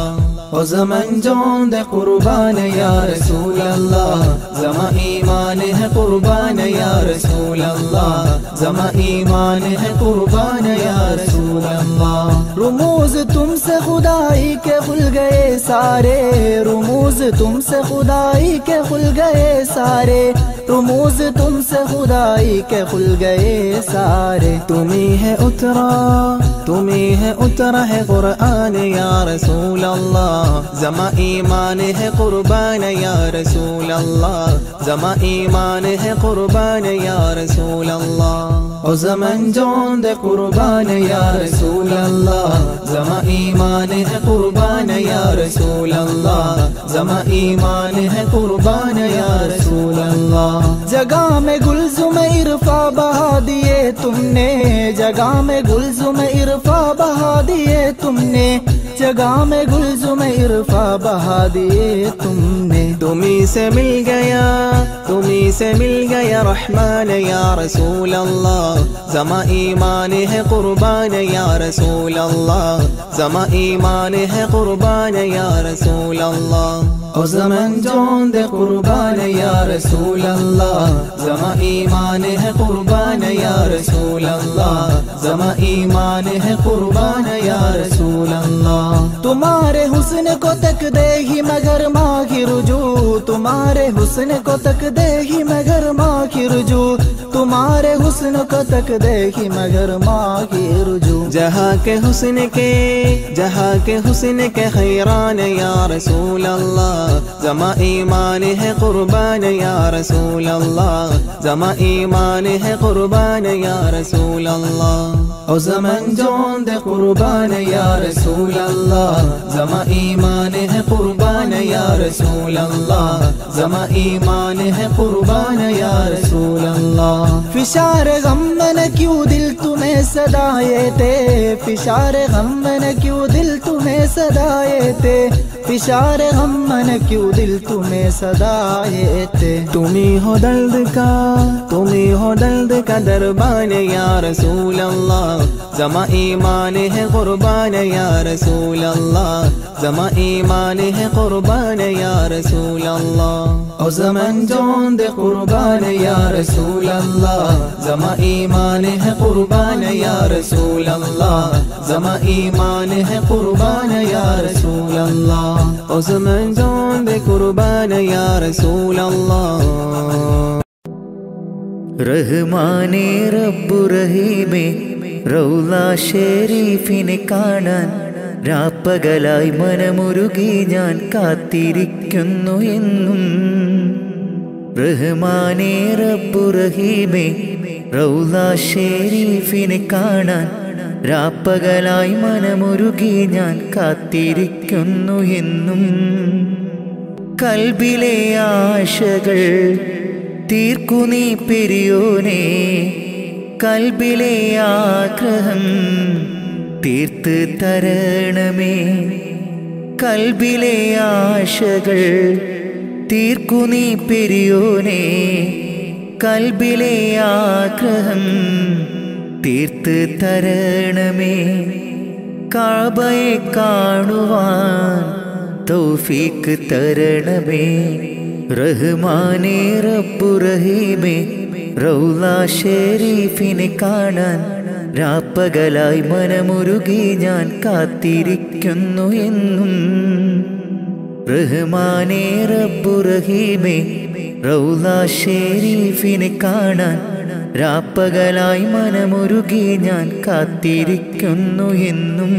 او زمن جان ده قربان یا رسول اللہ زما ایمان ہے قربان یا رسول اللہ زما ایمان ہے قربان یا رسول اللہ رموز تم سے خدائی کے کھل گئے سارے رموز تم سے خدائی کے کھل گئے سارے رموز تم سے خدائی کے کھل گئے سارے تمہیں ہے اترا تمہیں ہے اترا ہے قرآن یا رسول اللہ زما ایمان ہے قربان یا رسول اللہ زما ایمان ہے قربان یا رسول اللہ او زمن جان دے قربان یا رسول اللہ زما ایمان ہے قربان یا رسول اللہ زما ایمان ہے قربان یا رسول اللہ جگہ میں گلزم عرفا بہا دیے تم نے جگہ میں گلزم عرفا بہا دیے تم نے جگہ میں گلزم عرفا بہا دیے تم نے تمہیں سے مل گیا تمہیں سے مل گیا رحمان یا رسول اللہ زما ایمان ہے قربان یا رسول اللہ زما ایمان ہے قربان یا رسول اللہ او زمن جان دے قربان یا رسول اللہ زما ایمان ہے قربان یا رسول اللہ زما ایمان ہے قربان یا رسول اللہ تمہارے حسن کو تک دے ہی مگر ماں کی رجوع تمہارے حسن کو تک دے ہی مگر ماں کی رجوع تمہارے حسن کو تک دے ہی مگر ماں کی رجوع جہاں کے حسن کے جہاں کے حسن کے حیران یا رسول اللہ زما ایمان ہے قربان یا رسول اللہ زما ایمان ہے قربان یا رسول اللہ او زمن جان دے قربان یا رسول اللہ زما ایمان ہے قربان یا رسول اللہ زما ایمان ہے قربان یا رسول اللہ فشار غم نے کیوں دل تمہیں صدائے تھے فشار غم نے کیوں دل تمہیں صدائے تھے فشار غم نے کیوں دل تمہیں صدائے تھے تمہیں ہو درد کا تمہیں ہو درد کا دربان یا رسول اللہ زما ایمان ہے قربان یا رسول اللہ زما ایمان ہے قربان یا رسول اللہ او زمن جان دے قربان یا رسول اللہ زما ایمان ہے قربان یا رسول اللہ زما ایمان ہے قربان یا رسول اللہ او زمن جان دے قربان یا رسول اللہ റഹ്മാനേ റബ്ബു റഹീമേ റൗല ഷെരീഫിനെ കാണാൻ രാപ്പകലായി മനമുരുകി ഞാൻ കാത്തിരിക്കുന്നു എന്നും റഹ്മാനേ റബ്ബു റഹീമേ റൗല ഷെരീഫിനെ കാണാൻ രാപ്പകലായി മനമുരുകി ഞാൻ കാത്തിരിക്കുന്നു എന്നും കൽബിലെ ആശകൾ തീർക്കു നീ പെരിയോനെ കൽബിലെ ആഗ്രഹം തീർത്ത് തരണമേ കൽബിലെ ആശകൾ തീർക്കു നീ പെരിയോനെ കൽബിലെ ആഗ്രഹം തീർത്ത് തരണമേ കാബയെ കാണുവാൻ തൗഫീക്ക് തരണമേ റഹ്മാനേ റബ്ബു റഹീമേ റൗല ഷെരീഫിനെ കാണാൻ രാപ്പകലായി മനമുരുകി ഞാൻ കാത്തിരിക്കുന്നു എന്നും റഹ്മാനേ റബ്ബു റഹീമേ റൗല ഷെരീഫിനെ കാണാൻ രാപ്പകലായി മനമുരുകി ഞാൻ കാത്തിരിക്കുന്നു എന്നും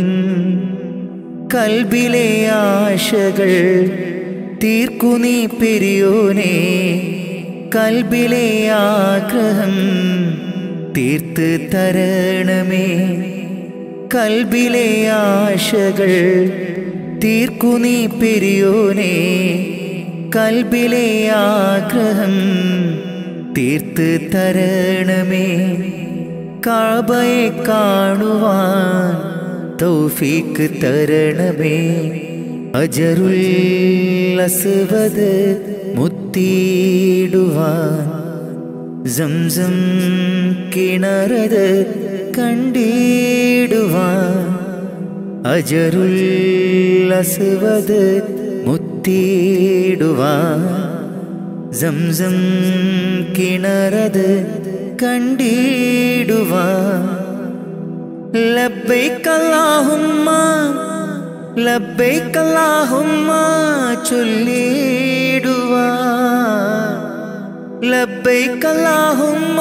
കൽബിലെ ആശകൾ തീർക്കു നീ പെരിയോനെ കൽബിലെ ആഗ്രഹം തീർത്ത് തരണമേ കൽബിലെ ആശകൾ തീർക്കു നീ പെരിയോനെ കൽബിലെ ആഗ്രഹം തീർത്ത് തരണമേ കാബയെ കാണുവാൻ തൗഫീക്ക് തരണമേ അജറുൽ അസ്വദ് മുത്തിയിടുവാൻ സംസം കിണറത് കണ്ടിടുവാൻ അജറുൽ അസുവത് മുത്തിയിടുവാൻ സംസം കിണറത് കണ്ടിടുവാൻ ലബ്ബൈക അല്ലാഹുമ്മ ലബ്ബൈക അല്ലാഹുമ്മ ചൊല്ലിടുവാൻ ലബ്ബൈക അല്ലാഹുമ്മ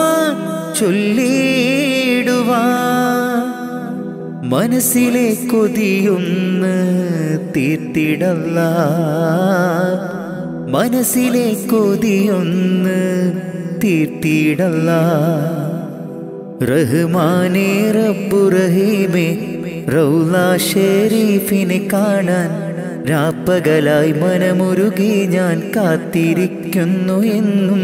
ചൊല്ലിടുവാൻ മനസ്സിലെ കൊതിയൊന്ന് തീർത്തിടല്ല മനസ്സിലെ കൊതിയൊന്ന് തീർത്തിടല്ല റഹ്മാനേ റബ്ബു റഹീമേ റൗല ഷെരീഫിനെ കാണാൻ രാപ്പകലായി മനമുരുകി ഞാൻ കാത്തിരിക്കുന്നു എന്നും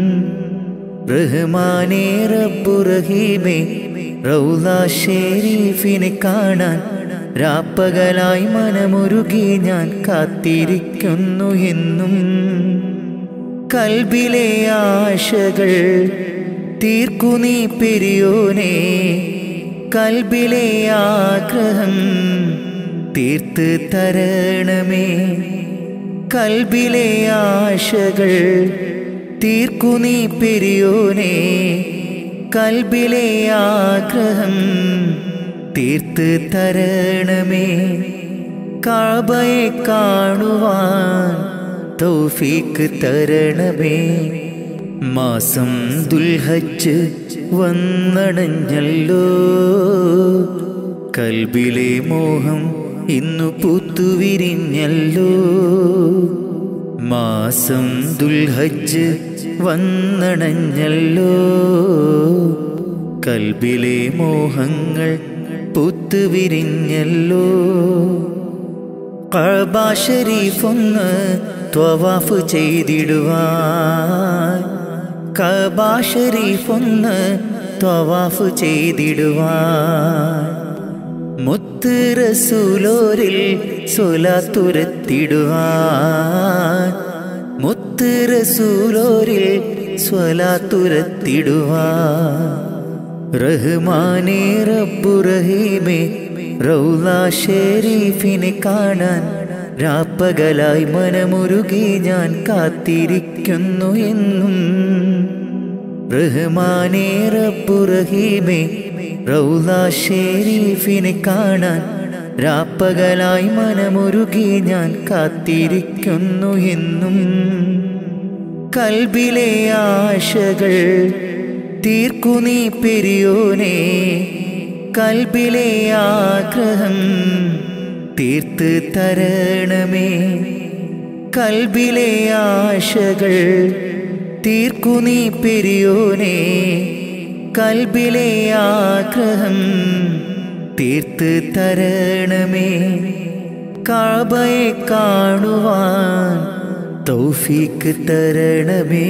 റഹ്മാനേ റബ്ബു റഹീമേ റൗല ഷെരീഫിനെ കാണാൻ രാപ്പകലായി മനമുരുകി ഞാൻ കാത്തിരിക്കുന്നു എന്നും കൽബിലെ ആശകൾ തീർക്കു നീ പെരിയോനെ കൽബിലെ ആഗ്രഹം തീർത്ത് തരണമേ കൽബിലെ ആശകൾ തീർക്കു നീ പെരിയോനെ കൽബിലെ ആഗ്രഹം തീർത്ത് തരണമേ കാബയെ കാണുവാൻ തൗഫീക്ക് തരണമേ മാസം ദുൽഹജ്ജ് വന്നണഞ്ഞല്ലോ കൽബിലെ മോഹം ഇന്നു പൂത്തുവിരിഞ്ഞല്ലോ മാസം ദുൽഹജ്ജ് വന്നണഞ്ഞല്ലോ കൽബിലെ മോഹങ്ങൾ പൂത്തുവിരിഞ്ഞല്ലോ കഅബ ഷരീഫൊന്ന് ത്വവാഫ് ചെയ്തിടുവാൻ കഅബ ഷരീഫൊന്ന് ത്വവാഫ് ചെയ്തിടുവാൻ മുത്ത് റസൂലോരിൽ സ്വലാത്തുരത്തിടുവാൻ മുത്ത് റസൂലോരിൽ സ്വലാത്തുരത്തിടുവാൻ റഹ്മാനേ റബ്ബു റഹീമേ റൗല ഷെരീഫിനെ കാണാൻ രാപ്പകലായി മനമുരുകി ഞാൻ കാത്തിരിക്കുന്നു എന്നും റഹ്മാനേ റബ്ബു റഹീമേ റൗല ഷെരീഫിനെ കാണാൻ രാപ്പകലായി മനമുരുകി ഞാൻ കാത്തിരിക്കുന്നു എന്നും കൽബിലെ ആശകൾ തീർക്കു നീ പെരിയോനെ കൽബിലെ ആഗ്രഹം തീർത്ത് തരണമേ കൽബിലെ ആശകൾ തീർക്കു നീ പെരിയോനെ കൽബിലെ ആഗ്രഹം തീർത്ത് തരണമേ കാബയെ കാണുവാൻ തൗഫീക്ക് തരണമേ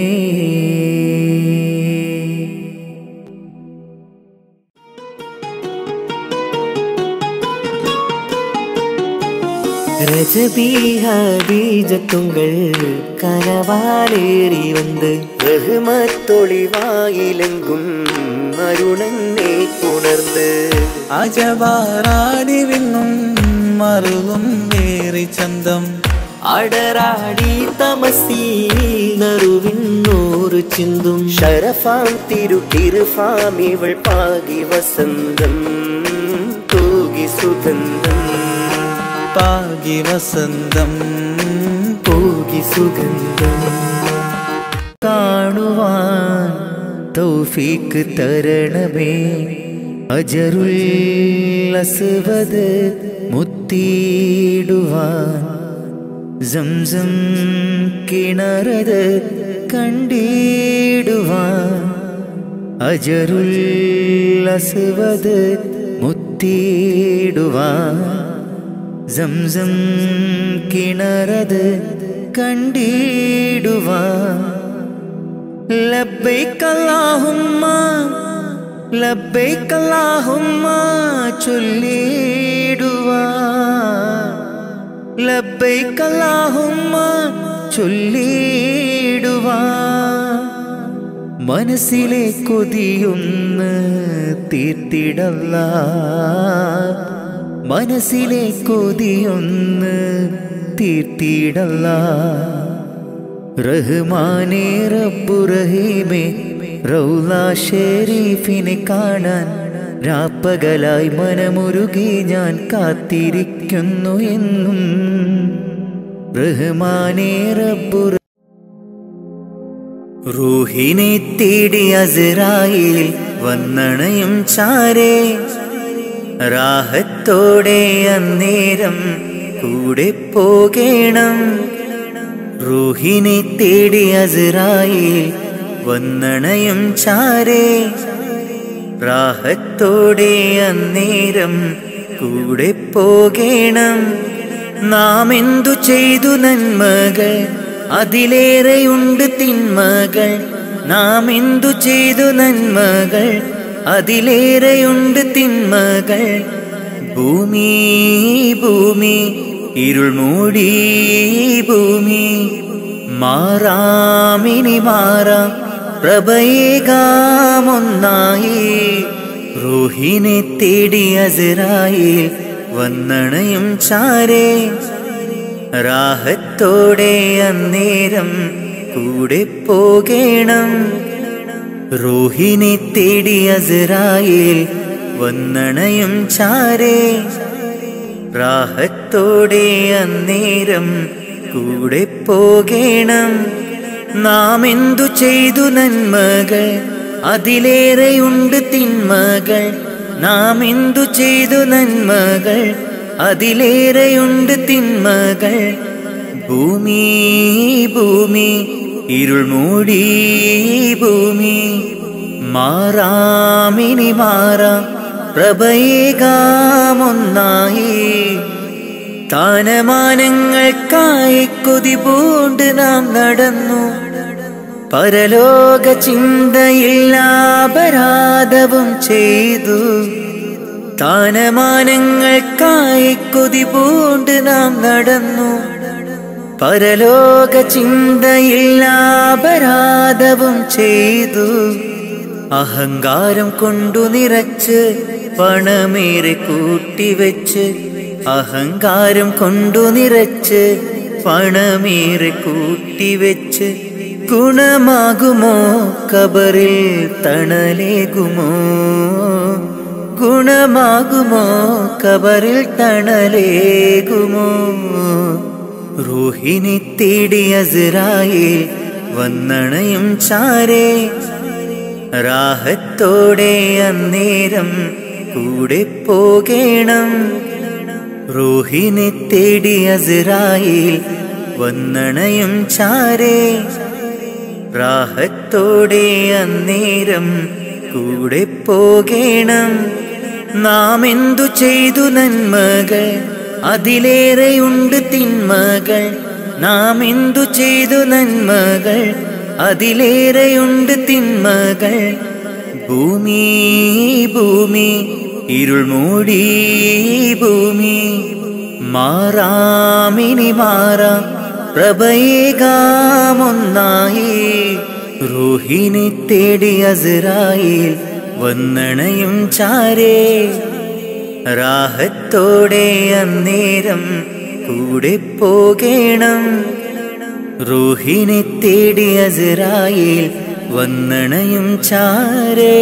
ரஜபீஹபீஜத்துங்கள் கனவாலேறி வந்து റഹ്മത്തൊളിവായിലെങ്കും അരുണനെ ഉണർന്ന് അജവാറാടി വിണ്ണും മറുകും വേറി ചന്തം അടരാടി തമസീൽ നറുവിണ്ണൂറ് ചിന്തും ഷരഫാം തിരുട്ടിരുഫാം ഇവൾ പാകി വസന്തം തൂകി സുഗന്ധം പാകി വസന്തം പോകി സുഗന്ധം കാണുവാൻ തൗഫീക്ക് തരണമേ അജറുൽ അസ്വദ് മുത്തിയിടുവാൻ സംസം കിണറത് കണ്ടിടുവാൻ അജറുൽ അസ്വദ് മുത്തിയിടുവാൻ സംസം കിണറത് കണ്ടിടുവാൻ ലബ്ബൈക അല്ലാഹുമ്മ ലബ്ബൈക അല്ലാഹുമ്മ ചൊല്ലിടുവാൻ ലബ്ബൈക അല്ലാഹുമ്മ ചൊല്ലിടുവാൻ മനസ്സിലെ കൊതിയൊന്ന് തീർത്തിടല്ല മനസ്സിലെ കൊതിയൊന്ന് തീർത്തിടല്ല റഹ്മാനേ റബ്ബു റഹീമേ റൗല ഷെരീഫിനെ കാണാൻ രാപ്പകലായി മനമുരുകി ഞാൻ കാത്തിരിക്കുന്നു എന്നും റഹ്മാനേ റബ്ബു റൂഹിനെ തേടി അസറായിൽ വന്നണയും ചാരേ രാഹത്തോടെ അന്നേരം കൂടെ പോകേണം റൂഹിനെ തേടി അസറായിൽ വന്നണയും ചാരേ രാഹത്തോടെ അന്നേരം കൂടെ പോകേണം നാം എന്തു ചെയ്തു നന്മകൾ അതിലേറെയുണ്ട് തിന്മകൾ നാം എന്തു ചെയ്തു നന്മകൾ അതിലേറെയുണ്ട് തിന്മകൾ ഭൂമി ഭൂമി ഇരുൾ മൂടി ഭൂമി മാറാമിനി മാറാം പ്രഭയേകാമൊന്നായി റൂഹിനെ തേടി അസറായിൽ വന്നണയും ചാരേ രാഹത്തോടെ അന്നേരം കൂടെ പോകേണം റൂഹിനെ തേടി അസറായിൽ വന്നണയും ചാരേ രാഹത്തോടെ അന്നേരം കൂടെ പോകേണം നാം എന്തു ചെയ്തു നന്മകൾ അതിലേറെയുണ്ട് തിന്മകൾ നാം എന്തു ചെയ്തു നന്മകൾ അതിലേറെയുണ്ട് തിന്മകൾ ഭൂമി ഭൂമി ഇരുൾ മൂടി ഭൂമി മാറാമിനി മാറാം പ്രഭയേകാമൊന്നായി താനമാനങ്ങൾക്കായി കൊതി പൂണ്ട് നാം നടന്നു പരലോക ചിന്തയില്ലാപരാധവും ചെയ്തു താനമാനങ്ങൾക്കായി കൊതി പൂണ്ട് നാം നടന്നു പരലോക ചിന്തയില്ലാപരാധവും ചെയ്തു അഹങ്കാരം കൊണ്ടു നിറച്ച് പണമേറെ കൂട്ടിവെച്ച് അഹങ്കാരം കൊണ്ടു നിറച്ച് പണമേറെ കൂട്ടിവെച്ച് ഗുണമാകുമോ കബറിൽ തണലേകുമോ ഗുണമാകുമോ കബറിൽ തണലേകുമോ റൂഹിനെ തേടി അസറായിൽ വന്നണയും ചാരേ രാഹത്തോടെ അന്നേരം കൂടെ പോകേണം റൂഹിനെ തേടി അസറായിൽ വന്നണയും ചാരേ രാഹത്തോടെ അന്നേരം കൂടെ പോകേണം നാം എന്തു ചെയ്തു നന്മകൾ അതിലേറെയുണ്ട് തിന്മകൾ നാം എന്തു ചെയ്തു നന്മകൾ അതിലേറെയുണ്ട് തിന്മകൾ ഭൂമി ഭൂമി ഇരുൾ മൂടി ഭൂമി മാറാമിനി മാറാം പ്രഭയേകാമൊന്നായി റൂഹിനെ തേടി അസറായിൽ വന്നണയും ചാരേ രാഹത്തോടെ അന്നേരം കൂടെ പോകേണം റൂഹിനെ തേടി അസറായിൽ വന്നണയും ചാരേ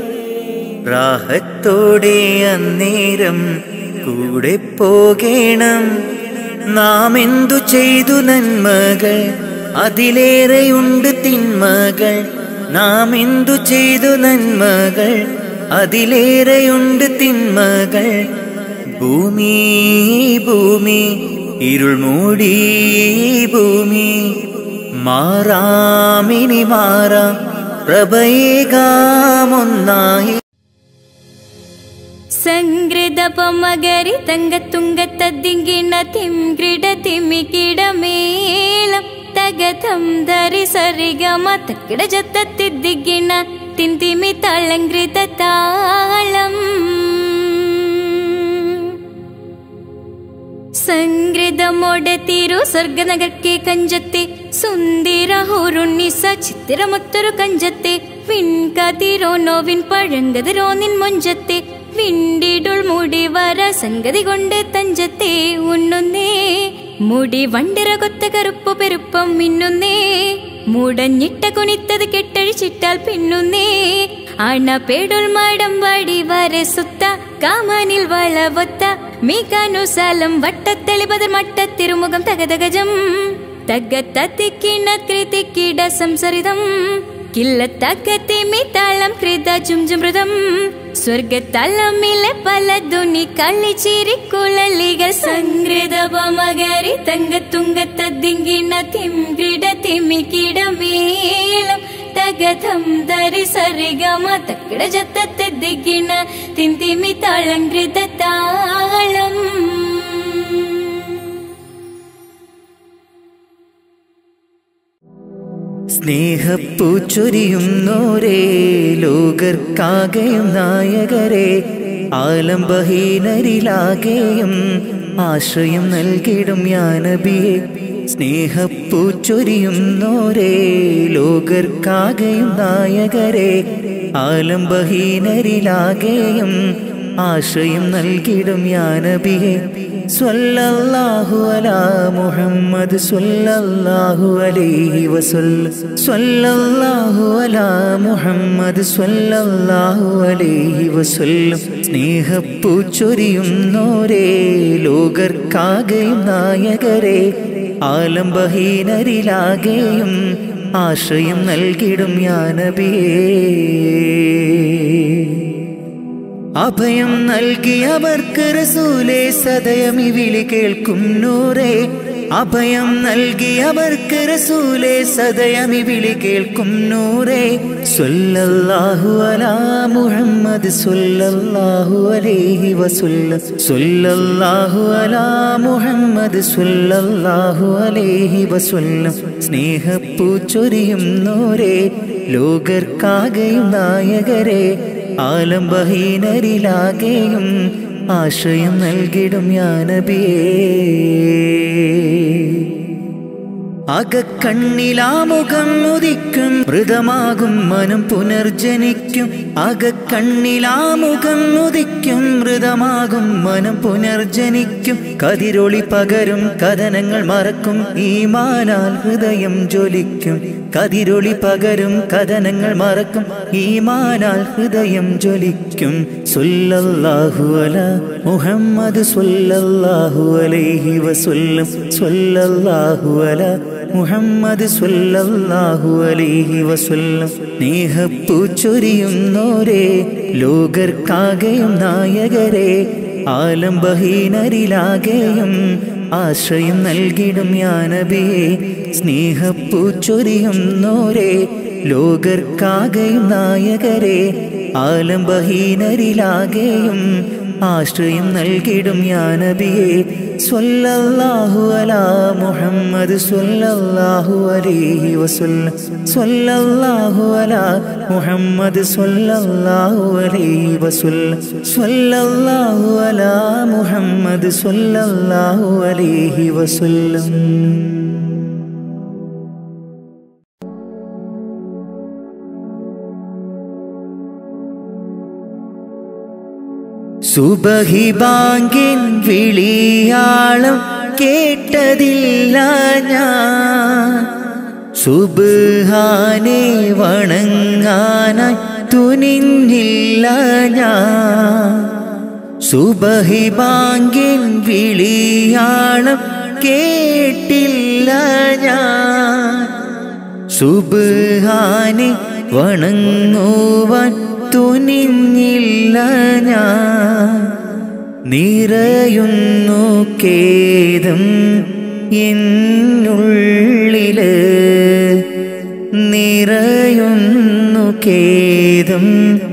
രാഹത്തോടെ അന്നേരം കൂടെ പോകേണം നാം എന്തു ചെയ്തു നന്മകൾ അതിലേറെയുണ്ട് തിന്മകൾ നാം എന്തു ചെയ്തു നന്മകൾ അതിലേറെയുണ്ട് തിന്മകൾ ഭൂമി ഭൂമി ഇരുൾ മൂടി ഭൂമി മാറാമിനി മാറാം പ്രഭയേകാമൊന്നായി സംഗ്രതപമകരി തങ്കത്തുങ്കത്തദ്ദിങ്കിണ തിംഗ്രിട തിമികിടമേളം തകതം ധരി സരിഗമ തക്കിട ജത്തത്തിദ്ദിങ്കിണ തിന്തിമി തളങ്കൃത താളം സംഗ്രതമോടെ തിരു സ്വർഗനഗർക്കെ കഞ്ചത്തെ സുന്ദര ഹോറുണ്ണിസ ചിത്തിരമൊത്തൊരു കഞ്ചത്തെ വിൺകതിരോ നോവിൻ പഴങ്കതിരോ നിൻ മൊഞ്ചത്തെ വിണ്ടിടുൾ മുടി വര സംഗതി കൊണ്ട് തഞ്ചത്തെ ഉണ്ണുന്നേ മുടി വണ്ടിര കൊത്ത കറുപ്പു പെരുപ്പം മിന്നുന്നേ മുടഞ്ഞിട്ട കുണിത്തത് കെട്ടഴിച്ചിട്ടാൽ പിന്നുന്നേ അണ പേടുൾ മാടം വാടി വരസുത്ത കാമാനിൽ വളവൊത്ത മീകാനുസാലം വട്ടത്തെളിപതർ മട്ടത്തിരുമുഖം തകതകജം തగ్గത്തിക്കിണ കൃതിക്കിട സംസരിതം കില്ലത്തക്കത്തെ മിത്താളം കൃത ചുംചുമൃതം സ്വർഗത്തലമിലെ പല ധ്വനി കളിച്ചിരിക്കുഴലികൾ സംഗൃതപമകരി തങ്കത്തുങ്കത്തദ്ദിങ്കിണ തിംകിട തിമിക്കിടമേളം തകഥം ധരി സരിഗമ തക്കിട ജത്തത്തെദ്ദിക്കിണ തിന്തിമി താളം കൃത താളം സ്നേഹപ്പൂച്ചൊരിയുന്നോരേ ലോകർക്കാകെയും നായകരെ ആലംബഹീനരിലാകെയും ആശ്രയം നൽകിടും യാനബിയെ സ്നേഹപ്പൂച്ചൊരിയുന്നോരേ ലോകർക്കാകെയും നായകരെ ആലംബഹീനരിലാകെയും ആശ്രയം നൽകിടും യാനബിയെ സ്വല്ലല്ലാഹു അലാ മുഹമ്മദ് സ്വല്ലല്ലാഹു അലൈഹി വസല്ലം സ്വല്ലല്ലാഹു അലാ മുഹമ്മദ് സ്വല്ലല്ലാഹു അലൈഹി വസല്ലം സ്നേഹപ്പൂച്ചൊരിയുന്നോരേ ലോകർക്കാകെയും നായകരെ ആലംബഹീനരിലാകെയും ആശ്രയം നൽകിടും യാനബിയേ അഭയം നൽകിയവർക്ക് റസൂലേ സദയമി വിളി കേൾക്കും നൂറേ അഭയം നൽകിയവർക്ക് റസൂലേ സദയമി വിളി കേൾക്കും നൂറേ സ്വല്ലല്ലാഹു അലാ മുഹമ്മദ് സ്വല്ലല്ലാഹു അലൈഹി വസല്ലം സ്വല്ലല്ലാഹു അലാ മുഹമ്മദ് സ്വല്ലല്ലാഹു അലൈഹി വസല്ലം സ്നേഹപ്പൂച്ചൊരിയും നൂറേ ലോകർക്കാകെയും നായകരെ ആലംബഹീനരിലാകെയും ആശ്രയം നൽകിടും യാനബിയേ അകക്കണ്ണിലാമുഖം ഉദിക്കും മൃതമാകും മനം പുനർജനിക്കും അകക്കണ്ണിലാമുഖം ഉദിക്കും മൃതമാകും മനം പുനർജനിക്കും കതിരൊളി പകരും കഥനങ്ങൾ മറക്കും ഈമാനാൽ ഹൃദയം ജ്വലിക്കും കതിരൊളി പകരും കഥനങ്ങൾ മറക്കും ഈമാനാൽ ഹൃദയം ജ്വലിക്കും സ്വല്ലല്ലാഹു അല മുഹമ്മദ് സ്വല്ലല്ലാഹു അലൈഹി വസല്ലം സ്വല്ലല്ലാഹു അല മുഹമ്മദ് സ്വല്ലല്ലാഹു അലൈഹി വസല്ലം സ്നേഹപ്പൂച്ചൊരിയുന്നോരേ ലോകർക്കാകെയും നായകരെ ആലംബഹീനരിലാകെയും ആശ്രയം നൽകിടും യാനബിയെ സ്നേഹപ്പൂച്ചൊരിയുന്നോരേ ലോകർക്കാകെയും നായകരെ ആലംബഹീനരിലാകെയും ആശ്രയം നൽകിടും യാനബിയെ സ്വല്ലല്ലാഹു അലാ മുഹമ്മദ് സ്വല്ലല്ലാഹു അലൈഹി വസല്ലം സ്വല്ലല്ലാഹു അലാ മുഹമ്മദ് സ്വല്ലല്ലാഹു അലൈഹി വസല്ലം സ്വല്ലല്ലാഹു അലാ മുഹമ്മദ് സ്വല്ലല്ലാഹു അലൈഹി വസല്ലം സുബഹി ബാങ്കിൻ വിളിയാളം കേട്ടതില്ല ഞാൻ സുബാനെ വണങ്ങാനായി തുനിഞ്ഞില്ല ഞാൻ സുബഹി ബാങ്കിൻ വിളിയാളം കേട്ടില്ല ഞാൻ സുബാനെ വണങ്ങുവാൻ തുനിഞ്ഞില്ല ഞാൻ നിറയുന്നു കേദം എന്നുള്ളില് നിറയുന്നു കേദം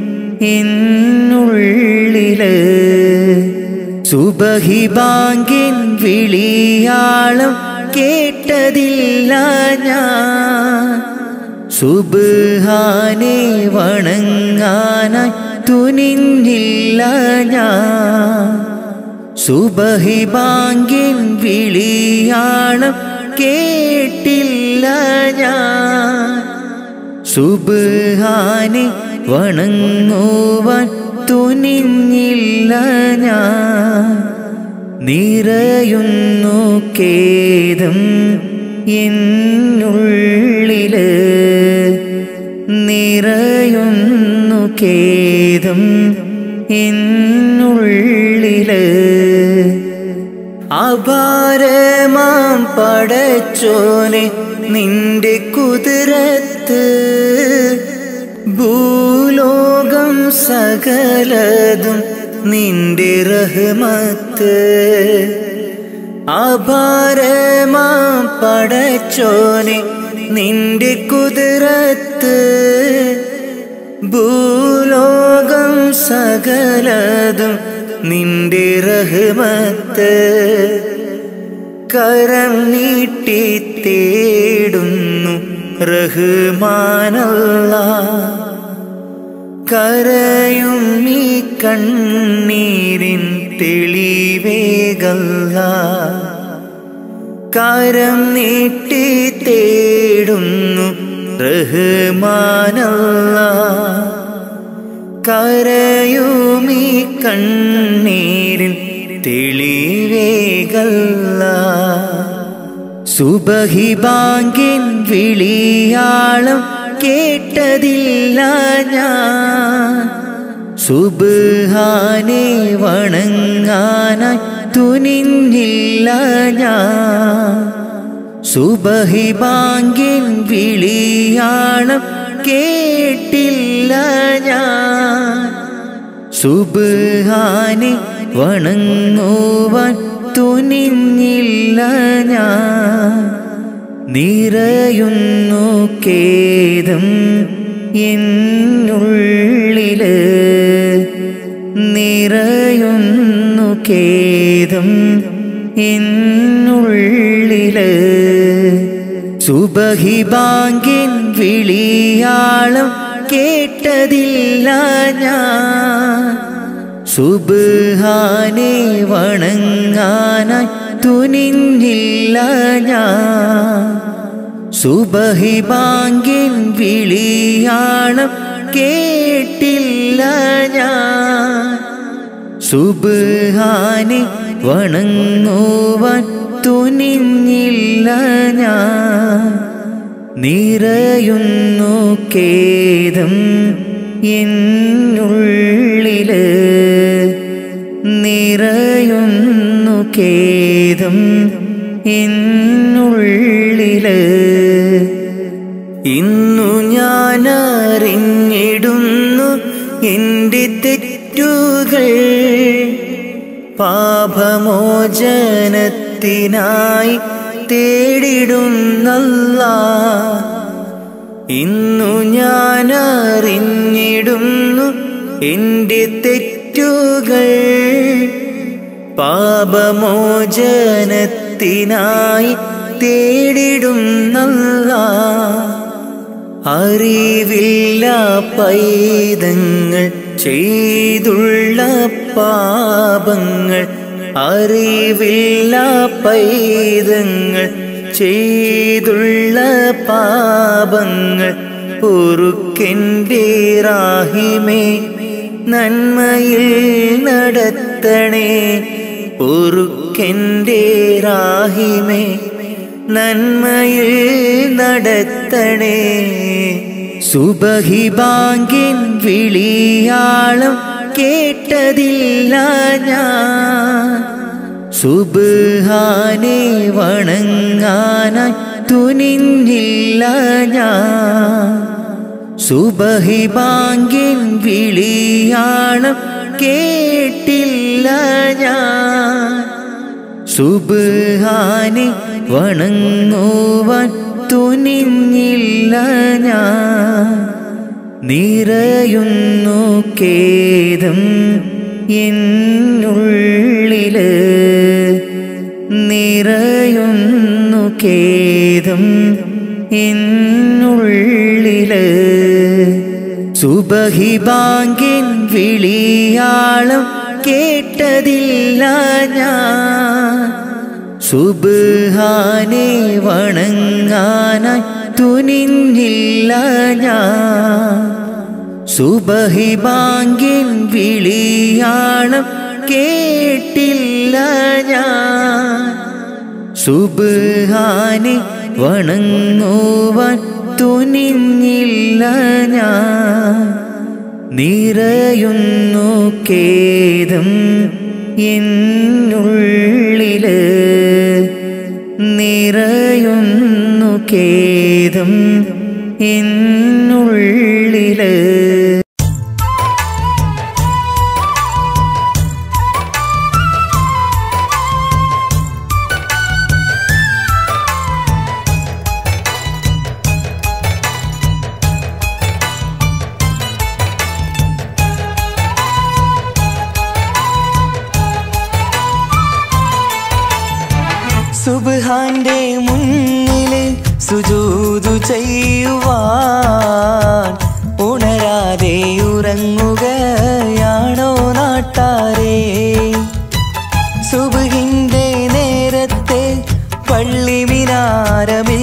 എന്നുള്ളില് സുബഹി ബാങ്കിൻ വിളിയാളം കേട്ടതില്ല ഞാൻ സുബാനെ വണങ്ങാനായി തുനിഞ്ഞില്ല ഞാൻ സുബഹി ബാങ്കിൻ വിളിയാളം കേട്ടില്ല ഞാൻ സുബാനെ വണങ്ങുവാൻ തുനിഞ്ഞില്ല ഞാൻ നിറയുന്നു കേദം എന്നുള്ളില് നിറയുന്നു കേദം എന്നുള്ളില് അപാരമാം പടച്ചോനെ നിന്റെ കുതിരത്ത് ഭൂലോകം സകലതും നിന്റെ റഹ്മത്ത് അപാരമാം പടച്ചോനെ നിന്റെ കുതിരത്ത് ഭൂലോകം സകലതും നിന്റെ റഹ്മത്ത് കരം നീട്ടി തേടുന്നു റഹ്മാനല്ല കരയും ഈ കണ്ണീരിൻ തെളിവേകല്ല കരം നീട്ടി തേടുന്നു റഹ്മാനല്ല കരയുമീ കണ്ണീരിൻ തെളിവേകല്ല സുബഹി ബാങ്കിൻ വിളിയാളം കേട്ടതില്ല ഞാൻ സുബാനെ വണങ്ങാനായി തുനിഞ്ഞില്ല ഞാൻ സുബഹി ബാങ്കിൻ വിളിയാളം കേട്ടില്ല ഞാൻ സുബാനെ വണങ്ങുവാൻ തുനിഞ്ഞില്ല ഞാൻ നിറയുന്നു കേദം എന്നുള്ളില് നിറയുന്നു കേദം എന്നുള്ളില് സുബഹി ബാങ്കിൻ വിളിയാളം കേട്ടതില്ല ഞാൻ സുബാനെ വണങ്ങാനായി തുനിഞ്ഞില്ല ഞാൻ സുബഹി ബാങ്കിൻ വിളിയാളം കേട്ടില്ല ഞാൻ സുബാനെ വണങ്ങുവാൻ തുനിഞ്ഞില്ല ഞാൻ നിറയുന്നു കേദം എന്നുള്ളില് നിറയുന്നു കേദം എന്നുള്ളില് ഇന്നു ഞാൻ അറിഞ്ഞിടുന്നു എൻ്റെ തെറ്റുകൾ പാപമോചനത്തിനായി തേടിടുന്നല്ല ഇന്നു ഞാൻ അറിഞ്ഞിടുന്നു എൻ്റെ തെറ്റുകൾ പാപമോചനത്തിനായി തേടിടുന്നല്ല അറിവില്ല പൈതങ്ങൾ ചെയ്തുള്ള പാപങ്ങൾ അറിവില്ല പൈതങ്ങൾ ചെയ്തുള്ള പാപങ്ങൾ പൊറുക്കെൻ്റെ റാഹിമേ നന്മയിൽ നടത്തണേ പൊറുക്കെൻ്റെ റാഹിമേ നന്മയിൽ നടത്തണേ സുബഹി ബാങ്കിൻ വിളിയാളം കേട്ടതില്ല ഞാൻ സുബാനെ വണങ്ങാനായി തുനിഞ്ഞില്ല ഞാൻ സുബഹി ബാങ്കിൻ വിളിയാളം കേട്ടില്ല ഞാൻ സുബാനെ വണങ്ങുവാൻ തുനിഞ്ഞില്ല ഞാൻ നിറയുന്നു കേദം എന്നുള്ളില് നിറയുന്നു കേദം എന്നുള്ളില് സുബഹി ബാങ്കിൻ വിളിയാളം കേട്ടതില്ല ഞാൻ സുബാനെ വണങ്ങാനായി തുനിഞ്ഞില്ല ഞാൻ സുബഹി ബാങ്കിൻ വിളിയാളം കേട്ടില്ല ഞാൻ സുബാനെ വണങ്ങുവാൻ തുനിഞ്ഞില്ല ഞാൻ നിറയുന്നു കേദം എന്നുള്ളില് നിറയുന്നു കേദം എന്നുള്ളില് സുബ്ഹാന്റെ മുന്നില് സുജൂതു ചെയ്യുവാൻ ഉണരാതെ ഉറങ്ങുകയാണോ നാട്ടാരേ സുബഹിന്റെ നേരത്തെ പള്ളി മിനാരമിൽ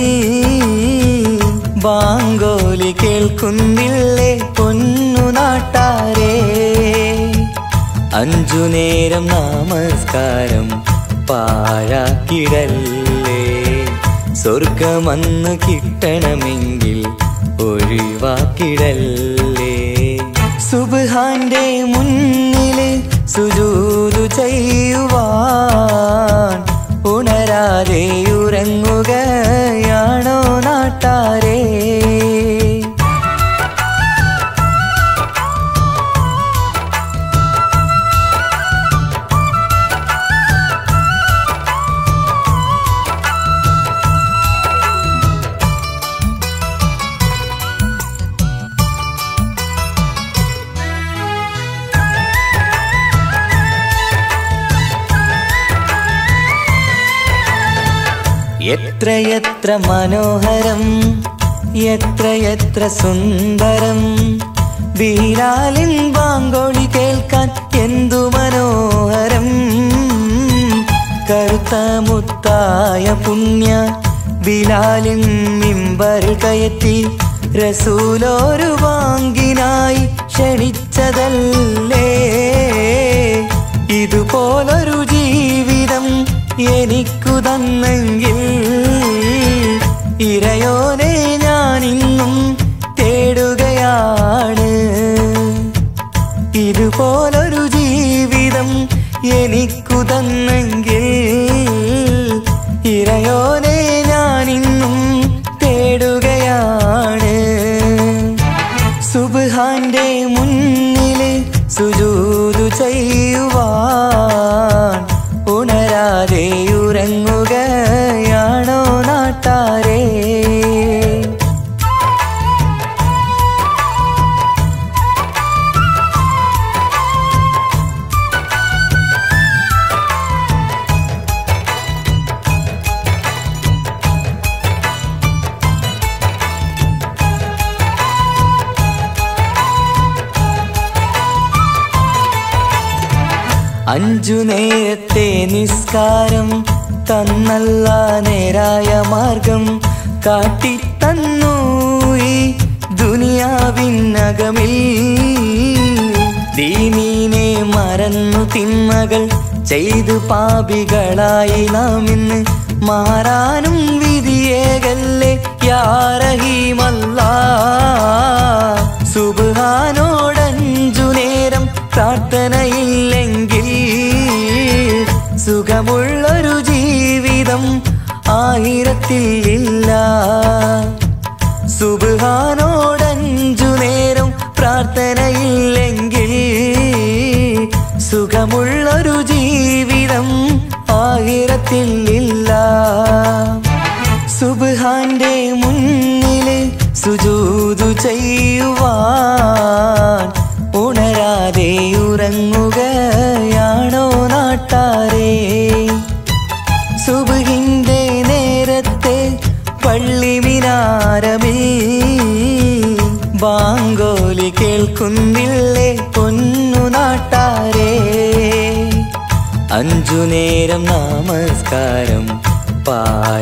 ബാങ്കോലി കേൾക്കുന്നില്ലേ പൊന്നു നാട്ടാരേ അഞ്ചു നേരം നമസ്കാരം പാഴാക്കിടല്ലേ സ്വർഗമന്ന് കിട്ടണമെങ്കിൽ ഒഴിവാക്കിടല്ലേ സുബ്ഹാന്റെ മുന്നില് സുജൂതു ചെയ്യുവാൻ ഉണരാതെ ഉറങ്ങുകയാണോ നാട്ടാരേ എത്രയെത്ര മനോഹരം എത്രയെത്ര സുന്ദരം ബീരാലിൻ ബാങ്കോളി കേൾക്കാൻ എന്തു മനോഹരം കറുത്ത മുത്തായ പുണ്യ ബിലാലിൻ മിമ്പറിൽ കയറ്റി റസൂലോരു വാങ്കിനായി ക്ഷണിച്ചതല്ലേ ഇതുപോലൊരു ജീവിതം എനിക്കു തന്നെങ്കിൽ ഇരയോനെ ഞാനിന്നും തേടുകയാണ് ഇതുപോലൊരു ജീവിതം എനിക്കു തന്നെങ്കിൽ ഇരയോനെ ഞാനിന്നും തേടുകയാണ് സുബ്ഹാന്റെ മുന്നില് സുജൂതു ചെയ്യുവാൻ ഉണരാതെ ഉറങ്ങുകയാണോ നാട്ടാരേ അഞ്ചു നേരത്തെ നിസ്കാരം തന്നല്ല നേരായ മാർഗം കാട്ടിത്തന്നു ഈ ദുനിയാവിനകമിൽ ദീനീനെ മറന്നു തിന്മകൾ ചെയ്തു പാപികളായി നാം ഇന്ന് മാറാനും വിധിയേകല്ലേ യാറഹീമല്ല സുബാനോടഞ്ചു നേരം പ്രാർത്ഥനയില്ലെങ്കിൽ സുഖമുള്ളൊരു ജീവിതം ആയിരത്തിൽ ഇല്ല സുബാനോടഞ്ചു നേരം പ്രാർത്ഥനയില്ലെങ്കിൽ സുഖമുള്ളൊരു ജീവിതം ആയിരത്തിൽ ഇല്ല സുബ്ഹാന്റെ മുന്നില് സുജൂതു ചെയ്യുവാൻ ഉണരാതെ ഉറങ്ങുകയാണോ നാട്ടാരേ സുബഹിന്റെ നേരത്തെ പള്ളി മിനാരമിൽ ബാങ്കോലി കേൾക്കുന്നില്ലേ പൊന്നു നാട്ടാരേ അഞ്ചു നേരം നമസ്കാരം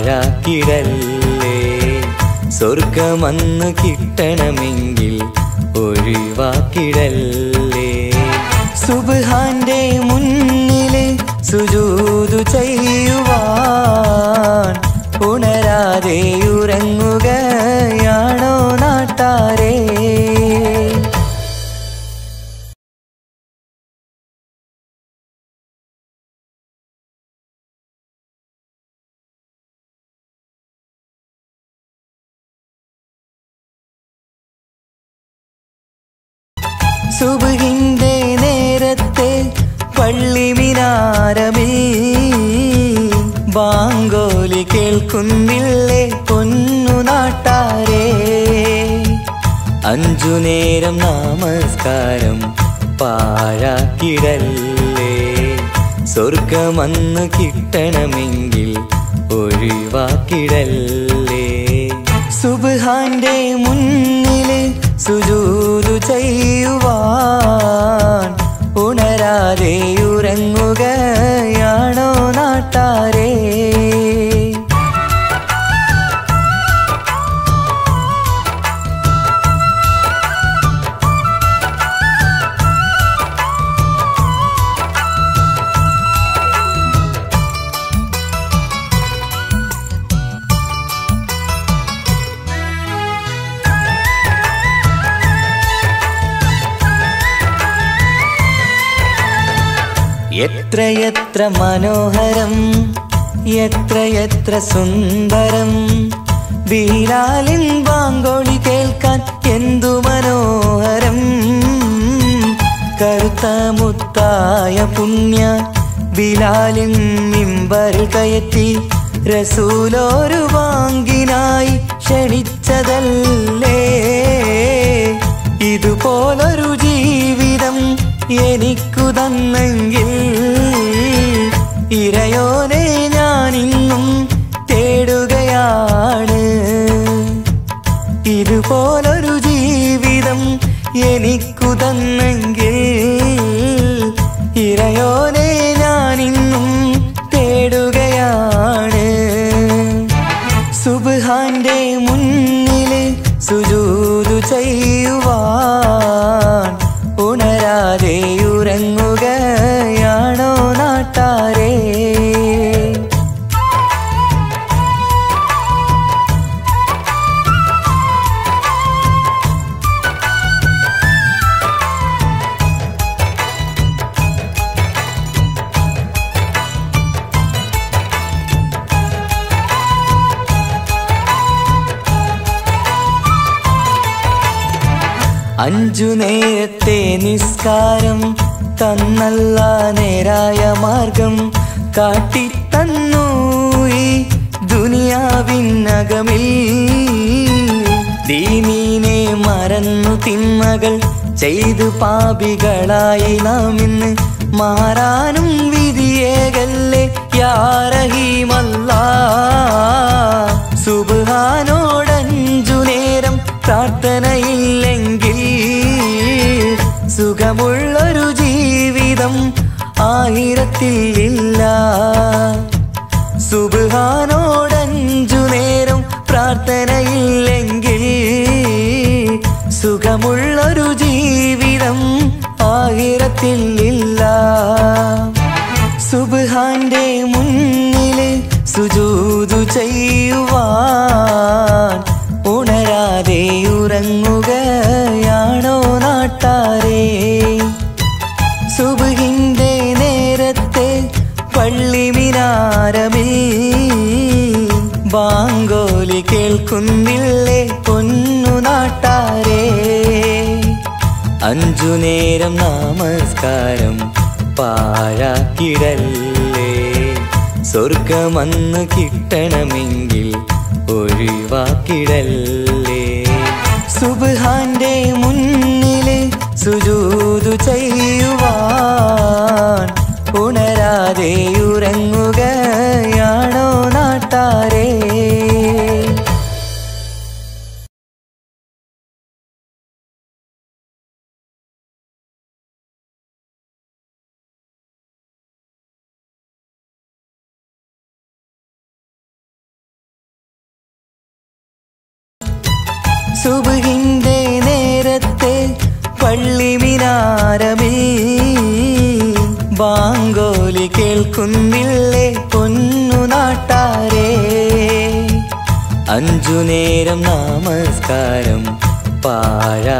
പാഴാക്കിടല്ലേ സ്വർഗമന്ന് കിട്ടണമെങ്കിൽ ഒഴിവാക്കിടല്ലേ സുബ്ഹാന്റെ മുന്നില് സുജൂതു ചെയ്യുവാൻ ഉണരാതെ ഉറങ്ങുകയാണോ നാട്ടാരേ സുബഹിന്റെ നേരത്തെ പള്ളി മിനാരമിൽ ബാങ്കോലി കേൾക്കുന്നില്ലേ പൊന്നു നാട്ടാരേ അഞ്ചു നേരം നമസ്കാരം പാഴാക്കിടല്ലേ സ്വർഗമന്ന് കിട്ടണമെങ്കിൽ ഒഴിവാക്കിടല്ലേ സുബ്ഹാന്റെ മുന്നില് സുജൂതു ചെയ്യുവാൻ ഉണരാതെ ഉറങ്ങുകയാണോ നാട്ടാരേ എത്രയെത്ര മനോഹരം എത്രയെത്ര സുന്ദരം ബീലാലിൻ ബാങ്കോളി കേൾക്കാൻ എന്തു മനോഹരം കറുത്ത മുത്തായ പുണ്യ ബിലാലിൻ മിമ്പറിൽ കയറ്റി റസൂലോരു വാങ്കിനായി ക്ഷണിച്ചതല്ലേ ഇതുപോലൊരു ജീവിതം എനിക്കു തന്നെങ്കിൽ ഇരയോനെ ഞാനിന്നും തേടുകയാണ് ഇതുപോലൊരു ജീവിതം എനിക്കു തന്നെങ്കിൽ ഇരയോനെ ഞാനിന്നും തേടുകയാണ് സുബ്ഹാന്റെ മുന്നില് സുജൂതു ചെയ്യുവാൻ ഉണരാതെ ഉറങ്ങുകയാണോ നാട്ടാരേ അഞ്ചു നേരത്തെ നിസ്കാരം തന്നല്ല നേരായ മാർഗം കാട്ടിത്തന്നു ഈ ദുനിയാവിനകമിൽ ദീനീനെ മറന്നു തിന്മകൾ ചെയ്തു പാപികളായി നാം ഇന്ന് മാറാനും വിധിയേകല്ലേ യാറഹീമല്ല സുബാനോടഞ്ചു നേരം പ്രാർത്ഥനയില്ലെങ്കിൽ സുഖമുള്ളൊരു ജീവിതം ആയിരത്തിൽ ഇല്ല സുബാനോടഞ്ചു നേരം പ്രാർത്ഥനയില്ലെങ്കിൽ സുഖമുള്ളൊരു ജീവിതം ആയിരത്തിൽ ഇല്ല സുബ്ഹാന്റെ മുന്നില് സുജൂതു ചെയ്യുവാൻ ഉണരാതെ ഉറങ്ങുകയാണോ നാട്ടാരേ സുബഹിന്റെ നേരത്തെ പള്ളി മിനാരമിൽ ബാങ്കോലി കേൾക്കുന്നില്ലേ പൊന്നു നാട്ടാരേ അഞ്ചു നേരം നമസ്കാരം പാഴാക്കിടല്ലേ സ്വർഗമന്ന് കിട്ടണമെങ്കിൽ ഒഴിവാക്കിടല്ലേ സുബ്ഹാന്റെ മുന്നില് സുജൂതു ചെയ്യുവാൻ ഉണരാതെ ഉറങ്ങുകയാണോ നാട്ടാരേ സുബഹിന്റെ നേരത്തെ പള്ളിമിനാരമിൽ ബാങ്കോലി കേൾക്കുന്നില്ലേ പൊന്നു നാട്ടാരേ അഞ്ചു നേരം നമസ്കാരം പാഴാ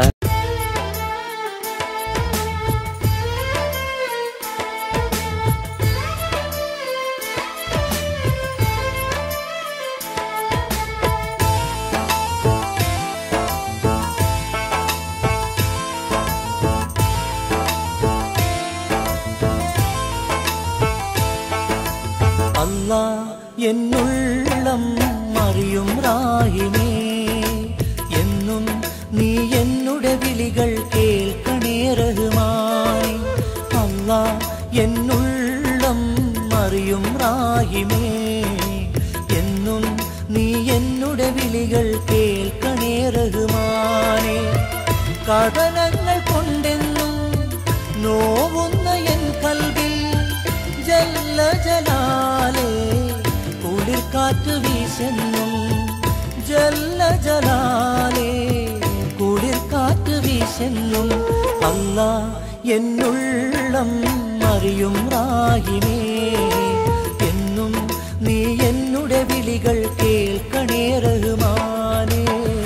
അല്ല എന്നുള്ളം അറിയും റാഹിമേ എന്നും നീ എന്നുടെ വിളികൾ കേൾക്കണേ റഹ്മാൻ അല്ല എന്നുള്ളം അറിയും റാഹിമേ എന്നും നീ എന്നുടെ വിളികൾ കേൾക്കണേ റഹ്മാനേ കടലങ്ങൾ കൊണ്ടെന്നും നോവുന്ന എൻ കൽവിൽ ജല്ല ജലാലേ കുളിർക്കാറ്റ് വീശെന്നും ജല്ല ജലാലേ കുളിർക്കാറ്റ് വീശെന്നും അല്ല എന്നുള്ളം അറിയും റാഹിമേ എന്നും നീ എന്നുടെ വിളികൾ കേൾക്കണേ റഹ്മാനേ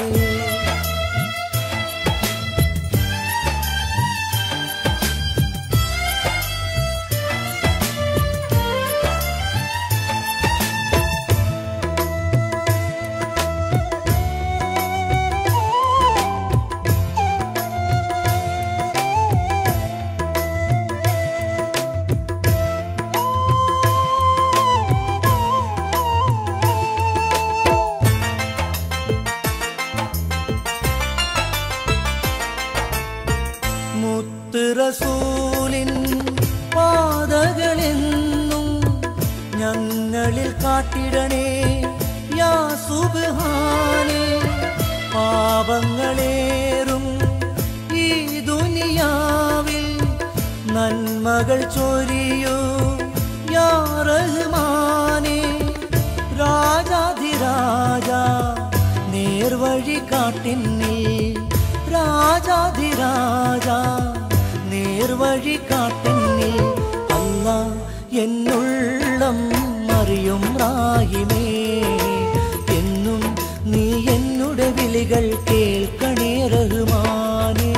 മുത്ത് റസൂലിൻ പാതകളെന്നും ഞങ്ങളിൽ കാട്ടിടണേ യാ സുബ്ഹാനേ പാപങ്ങളേറും ഈ ദുനിയാവിൽ നന്മകൾ ചൊരിയൂ യാ റഹ്മാനേ രാജാധിരാജ നേർവഴി കാട്ടിന്നിൽ രാജാധിരാജ നേർവഴി കാട്ടിന്നിൽ അല്ല എന്നുള്ളം അറിയും റാഹിമേ എന്നും നീ എന്നുടെ വിളികൾ കേൾക്കണേ റഹ്മാനേ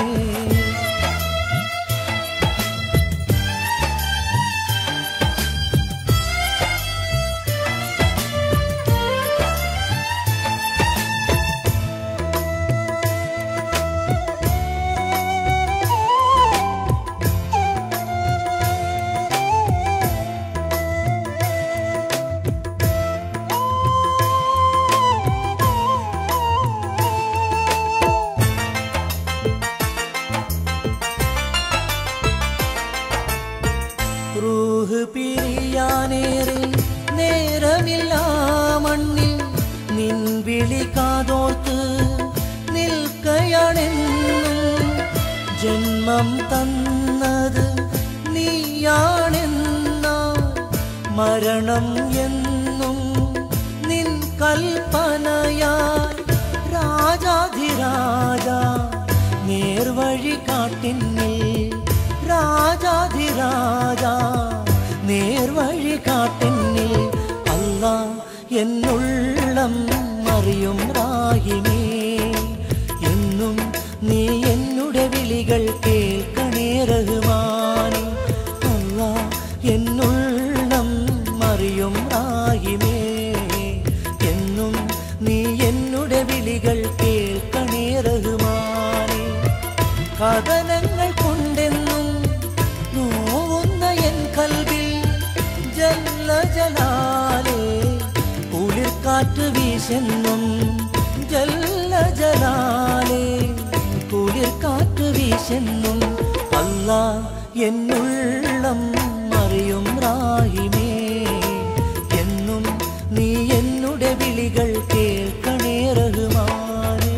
റൂഹ് പിരിയാനേറെ നേരമില്ല മണ്ണിൽ നിൻ വിളി കാതോർത്ത് നിൽക്കയാണെന്നും ജന്മം തന്നത് നീയാണെന്ന മരണം എന്നും നിൻ കൽപ്പനയായി രാജാധിരാജ നേർവഴി കാട്ടിന്നിൽ രാജാധിരാജ നേർവഴി കാട്ടിന്നിൽ അല്ല എന്നുള്ളം അറിയും റാഹിമേ എന്നും നീ എന്നുടെ വിളികൾ കേൾക്കണേ റഹ്മാനേ അല്ല എന്നുള്ളം അറിയും റാഹിമേ എന്നും നീ എന്നുടെ വിളികൾ കേൾക്കണേ റഹ്മാനേ കഥനങ്ങൾ കൊണ്ടെന്നും നോവുന്ന എൻ കൽവിൽ ജല്ല ജലാലേ കുളിർക്കാറ്റ് വീശെന്നും ജല്ല ജലാലേ കുളിർക്കാറ്റ് വീശെന്നും അല്ല എന്നുള്ളം അറിയും റാഹിമേ എന്നും നീ എന്നുടെ വിളികൾ കേൾക്കണേ റഹ്മാനേ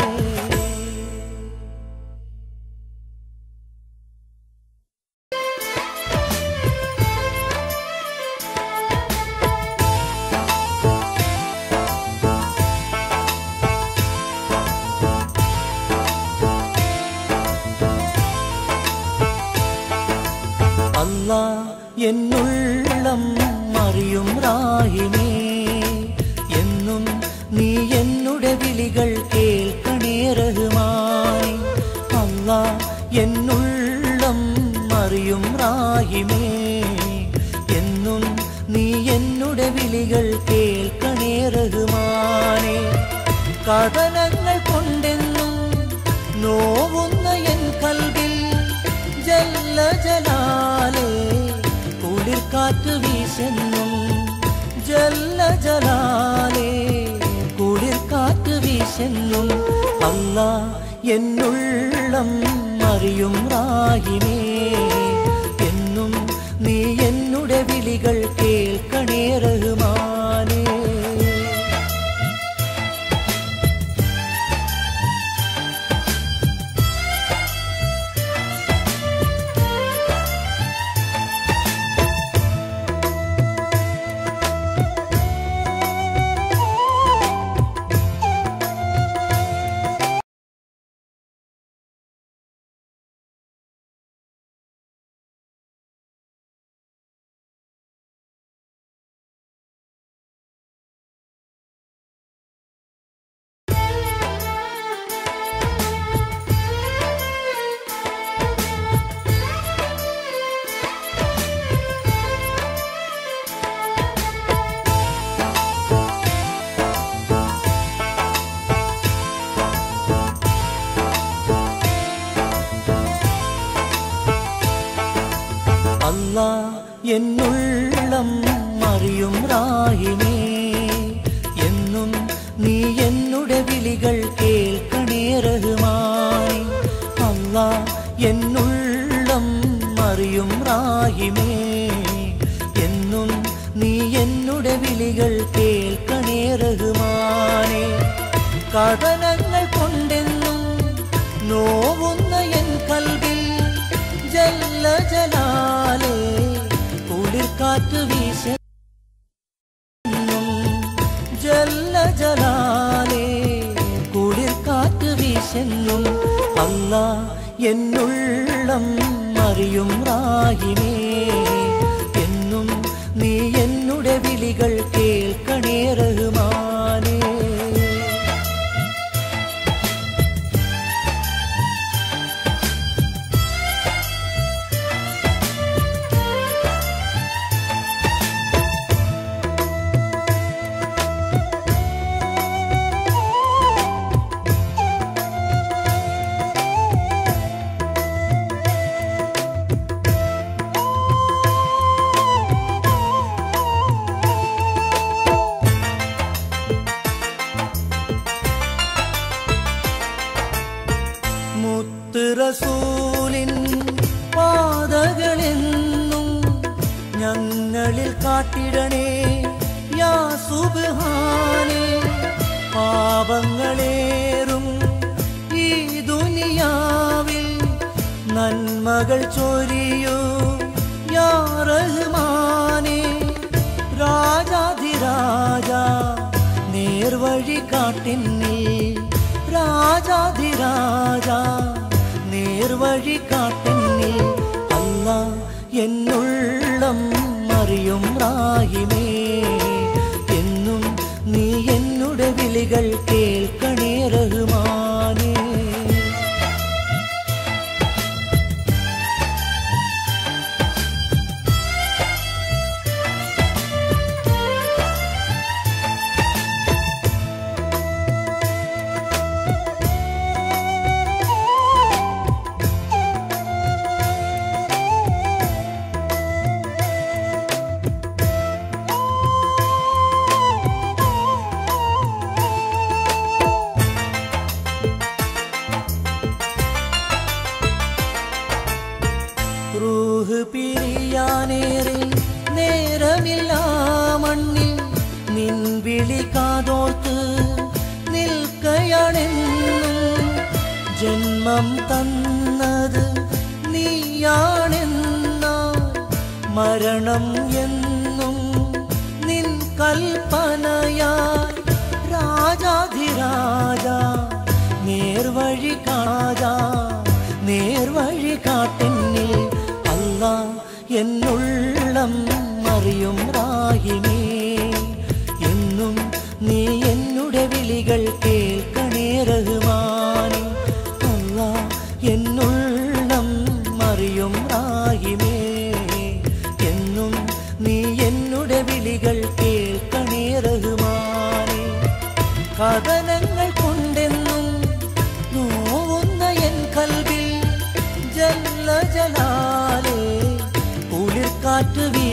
എന്നുള്ളം അറിയും റാഹിമേ എന്നും നീ എന്നുടെ വിളികൾ കേൾക്കണേ റഹ്മാൻ അല്ലാ എന്നുള്ളം അറിയും റാഹിമേ എന്നും നീ എന്നുടെ വിളികൾ കേൾക്കണേ റഹ്മാനെ കഥനങ്ങൾ കൊണ്ടെന്നും നോവുന്ന എൻ കൽവിൽ ജല്ല ജലാലേ കുളിർക്കാറ്റ് വീശെന്നും ജല്ല ജലാലേ കുളിർക്കാറ്റ് വീശെന്നും അല്ല എന്നുള്ളം അറിയും റാഹിമേ എന്നും നീ എന്നുടെ വിളികൾ കേൾക്കണേ റഹ്മാനേ അല്ല എന്നുള്ളം അറിയും റാഹിമേ എന്നും നീ എന്നുടെ വിളികൾ കേൾക്കണേ റഹ്മാൻ അല്ല എന്നുള്ളം അറിയും റാഹിമേ എന്നും നീ എന്നുടെ വിളികൾ കേൾക്കണേ റഹ്മാനെ കഥനങ്ങൾ കൊണ്ടെന്നും നോവുന്ന എൻ കൽവിൽ ജല്ല ജലാലേ കുളിർക്കാറ്റ് വീശെന്നും ജല്ല ജലാലേ കുളിർക്കാറ്റ് വീശെന്നും അല്ല എന്നുള്ളം അറിയും റാഹിമേ എന്നും നീ എന്നുടെ വിളികൾ കേൾക്കണേ റഹ്മാനേ മുത്ത് റസൂലിൻ പാതകളെന്നും ഞങ്ങളിൽ കാട്ടിടണേ യാ സുബ്ഹാനേ പാപങ്ങളേറും ഈ ദുനിയാവിൽ നന്മകൾ ചൊരിയൂ യാ റഹ്മാനേ രാജാധിരാജ നേർവഴി കാട്ടിന്നിൽ രാജാധിരാജ നേർവഴി കാട്ടിന്നിൽ അല്ല എന്നുള്ളം അറിയും റാഹിമേ എന്നും നീ എന്നുടെ വിളികൾ കേൾക്കണേ റഹ്മാനേ റൂഹ് പിരിയാനേറെ നേരമില്ല മണ്ണിൽ നിൻ വിളി കാതോർത്ത് നിൽക്കയാണെന്നും ജന്മം തന്നത് നീയാണെന്ന മരണം എന്നും നിൻ കൽപ്പനയായി രാജാധിരാജ നേർവഴി കാണാതാ നേർവഴി കാട്ടിന്നിൽ അല്ല എന്നുള്ള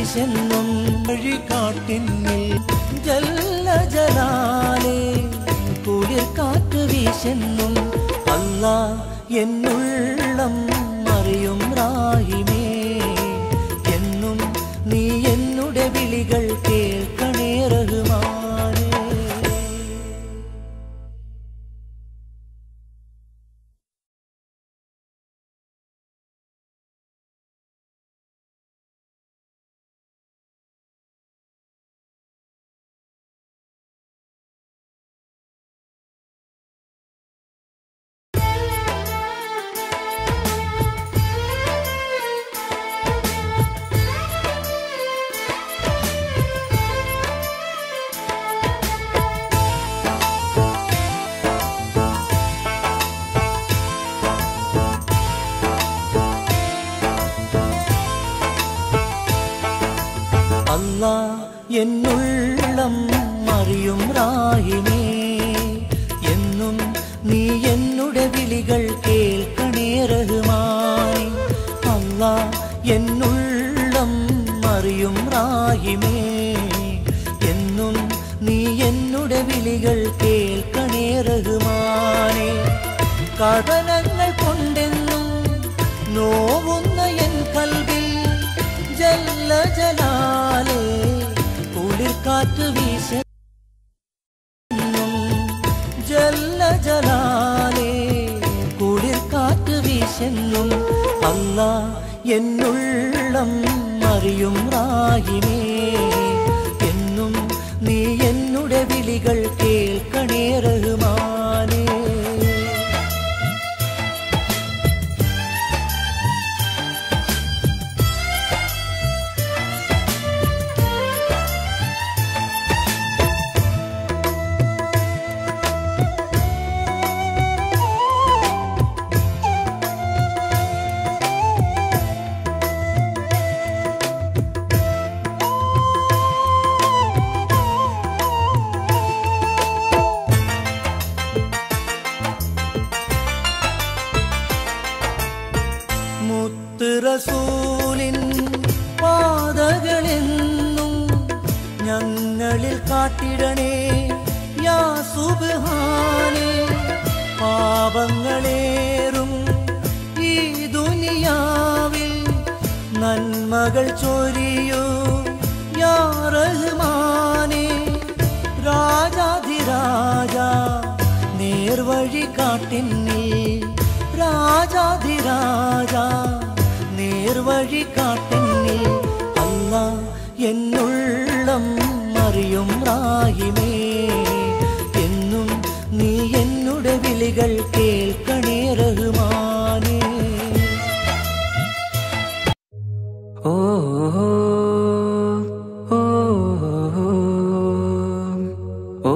വീശെന്നും വഴികാട്ടിന്നിൽ ജല്ല ജലാലേ കുളിർ കാറ്റ് വീശെന്നും അല്ല എന്നുള്ളം അറിയും റാഹിമേ എന്നും നീ എന്നുടെ വിളികൾ കേൾക്കണേ റഹ്മാനേ അല്ല എന്നുള്ളം അറിയും റാഹിമേ എന്നും നീ എന്നുടെ വിളികൾ കേൾക്കണേ റഹ്മാൻ അല്ല എന്നുള്ളം അറിയും റാഹിമേ എന്നും നീ എന്നുടെ വിളികൾ കേൾക്കണേ റഹ്മാനേ കഥനങ്ങൾ കൊണ്ടെന്നും നോവുന്ന എൻ കൽവിൽ ജല്ല ജലാലേ കുളിർക്കാറ്റ് വീശെന്നും ജല്ല ജലാലേ കുളിർക്കാറ്റ് വീശെന്നും അല്ല എന്നുള്ളം അറിയും റാഹിമേ എന്നും നീ എന്നുടെ വിളികൾ കേൾക്കണേ റഹ്മാനേ മുത്ത് റസൂലിൻ പാതകളെന്നും ഞങ്ങളിൽ കാട്ടിടണേ യാ സുബ്ഹാനേ പാപങ്ങളേറും ഈ ദുനിയാവിൽ നന്മകൾ ചൊരിയൂ യാ റഹ്മാനേ രാജാധിരാജ നേർവഴി കാട്ടിന്നിൽ രാജാധിരാജ നേർവഴി കാട്ടിന്നിൽ അല്ല എന്നുള്ളം അറിയും റാഹിമേ എന്നും നീ എന്നുടെ വിളികൾ കേൾക്കണേ റഹ്മാനേ ഓ ഓ ഓ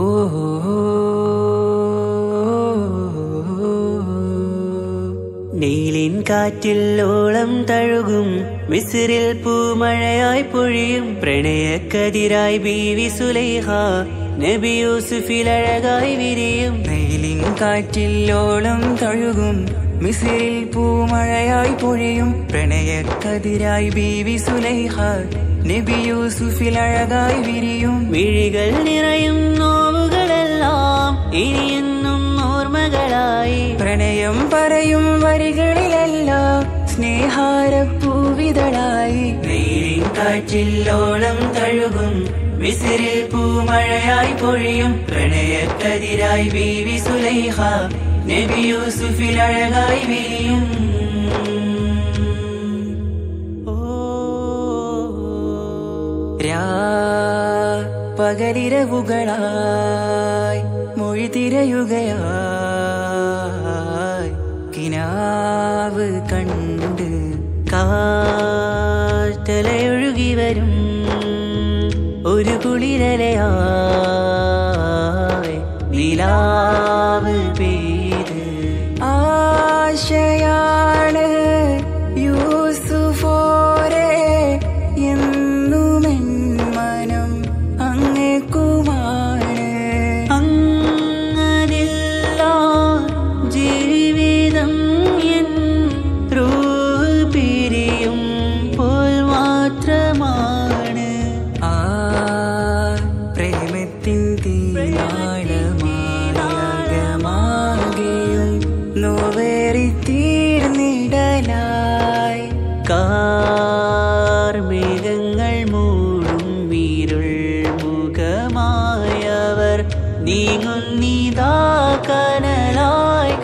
നീലിൻ കാറ്റിൽ ഓളം തഴുകും മിസിറിൽ പൂമഴയായി പൊഴിയും പ്രണയക്കതിരായി ബീവി സുലൈഹ നബി യൂസുഫിൽ അഴകായി വിരിയും നീലിൻ കാറ്റിൽ ഓളം തഴുകും മിസിറിൽ പൂമഴയായി പൊഴിയും പ്രണയക്കതിരായി ബീവി സുലൈഹ നബി യൂസുഫിൽ അഴകായി വിരിയും വിഴികൾ നിറയും നോവുകളെല്ലാം ഇനിയെന്നും ഓർമ്മകളായി പ്രണയം പറയും വരികളിലെല്ലാം സ്നേഹാരപ്പൂവിതളായി നീരിൻ കാറ്റില്ലോളം തഴുകും വിസിരിൽ പൂമഴയായി പൊഴിയും പ്രണയക്കതിരായി ബീവി സുലൈഹ നബി യൂസുഫിൽ അഴകായി വിരിയും രാ പകലിരവുകളായി മൊഴി തിരയുകയായി കിനാവ് കണ്ട് കാറ്റലയൊഴുകി വരും ഒരു കുളിരലയായി നിലാവ് പെയ്ത് ആശയാണ് യൂസുഫോരെ എന്നുമെൻ മനം അങ്ങേക്കുമാണ് അങ്ങനില്ല ജീവിതം എൻ റൂഹ് പിരിയും പോൽ മാത്രമാണ് കാർമേഘങ്ങൾ മൂടും വീരുൾ മുഖമായവർ നീങ്ങുന്നിതാ കനലായി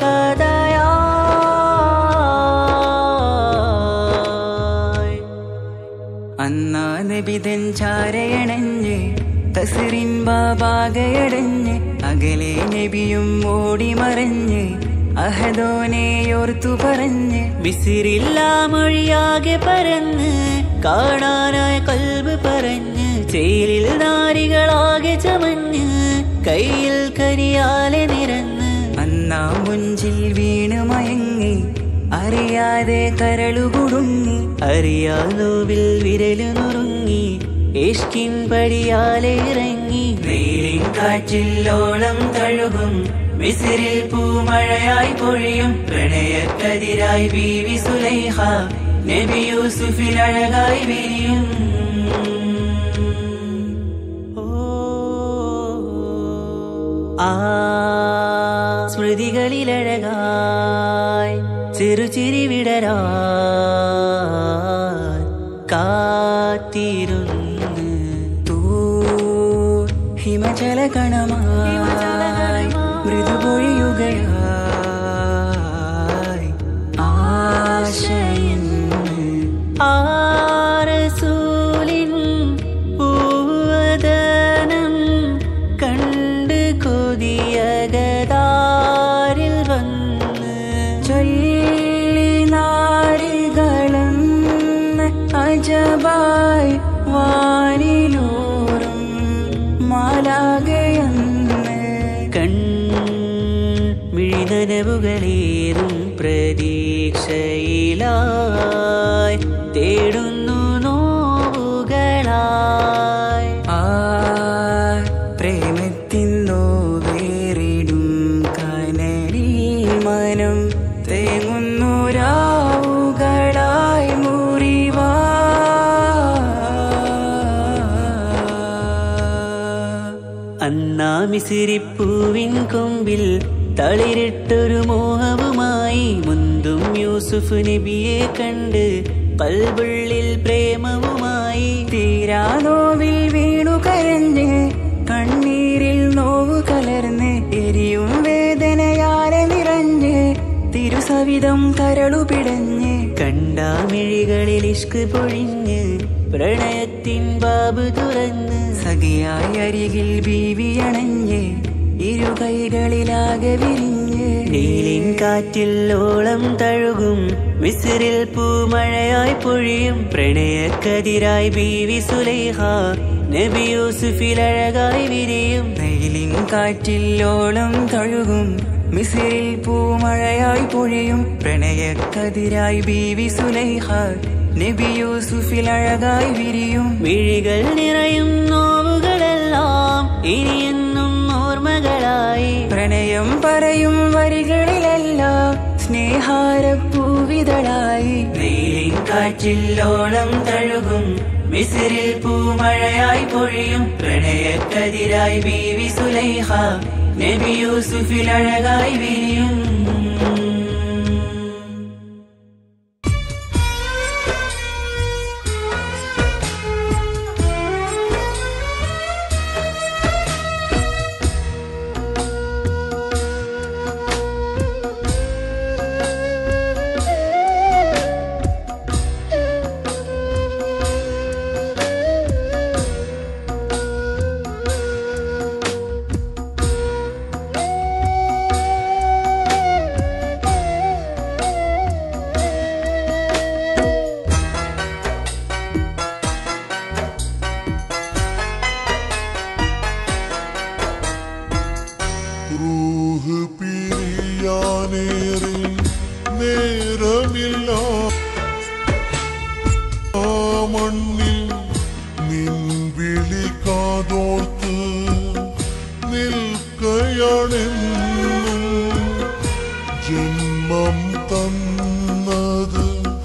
കഥയായി അന്നാ നബിതൻ ചാരയണഞ്ഞ് തസറിൻ ബാബാകയടഞ്ഞ് അകലെ നബിയും ഓടി മറഞ്ഞ് അഹദോനെയോർത്തു പറഞ്ഞ് വിസിറില്ല മൊഴിയാകെ പരന്ന് കാണാനായി കൽബ് പറഞ്ഞ് ചേലിൽ നാരികളാകെ ചമഞ്ഞ് കയ്യിൽ കരിയാലെ നിരന്ന് അന്നാ മുഞ്ചിൽ വീണ് മയങ്ങി അറിയാതെ കരളുകുടുങ്ങി അറിയാലോവിൽ വിരലു നുറുങ്ങി ഇഷ്കിൻ പടിയാലെ ഇറങ്ങി വെയിലിൻ കാറ്റില്ലോളം തഴുകും വിസിരിൽ പൂമഴയായി പൊഴിയും പ്രണയക്കതിരായി ബീവി സുലൈഹ നബി യൂസുഫിൽ അഴകായി വിരിയും ആ സ്മൃതികളിലഴകായി ചെറുചിരി വിടരാ കാത്തിരുന്ന് തൂ ഹിമചല കണമായി മൃദുപൊഴിയുകയായി ആശയിന്ന് ആരസൂലിൻ പൂവദനം കണ്ട് കൊതിയകതാരിൽ വന്ന് ചൊല്ലി നാരികളെന്ന് അജബായി വാനിലൂറും മാലാകയെന്ന് കൺ മിഴിനനവുകളേറും പ്രതീക്ഷയിലായി തേടുന്നു നോവുകളായി ആ പ്രേമത്തിന്നോ വേറിടും കനലിൽ മനം തേങ്ങുന്നു രാവുകളായി മുറിവാ അന്നാ മിസിരിപ്പൂവിൻ കൊമ്പിൽ തളിരിട്ടൊരു മോഹവുമായി മുന്തും യൂസുഫ് നബിയെ കണ്ട് പൽബുള്ളിൽ പ്രേമവുമായി തീരാനോവിൽ വീണു കരഞ്ഞ് കണ്ണീരിൽ നോവ് കലർന്ന് എരിയും വേദനയാലെ നിറഞ്ഞ് തിരുസവിധം കരളു പിടഞ്ഞ് കണ്ടാമിഴികളിൽ ഇഷ്ക് പൊഴിഞ്ഞ് പ്രണയത്തിൻ ബാബ് തുറന്ന് സഖിയായി അരികിൽ ബീവിയണഞ്ഞ് ഇരു കൈകളിലാകെ വിരിഞ്ഞ് നീലിൻ കാറ്റിൽ ഓളം തഴുകും മിസിറിൽ പൂമഴയായി പൊഴിയും പ്രണയക്കതിരായി ബീവി സുലൈഹ നബി യൂസുഫിൽ അഴകായി വിരിയും വെയിലിൻ കാറ്റില്ലോളം തഴുകും മിസിറിൽ പൂമഴയായി പൊഴിയും പ്രണയക്കതിരായി ബീവി സുലൈഹ നബി യൂസുഫിൽ അഴകായി വിരിയും മിഴികൾ നിറയും നോവുകളെല്ലാം ഇനിയെന്നും ഓർമ്മകളായി പ്രണയം പറയും വരികളിലെല്ലാം സ്നേഹാരപ്പൂവിതളായി വെയിലിൻ കാറ്റില്ലോളം തഴുകും മിസിറിൽ പൂമഴയായി പൊഴിയും പ്രണയക്കതിരായി ബീവി സുലൈഹ നബി യൂസുഫിൽ അഴകായി വിരിയും റൂഹ് പിരിയാനേറെ നേരമില്ല ആ മണ്ണിൽ നിൻ വിളി കാതോർത്ത് നിൽക്കയാണെന്നും ജന്മം തന്നത്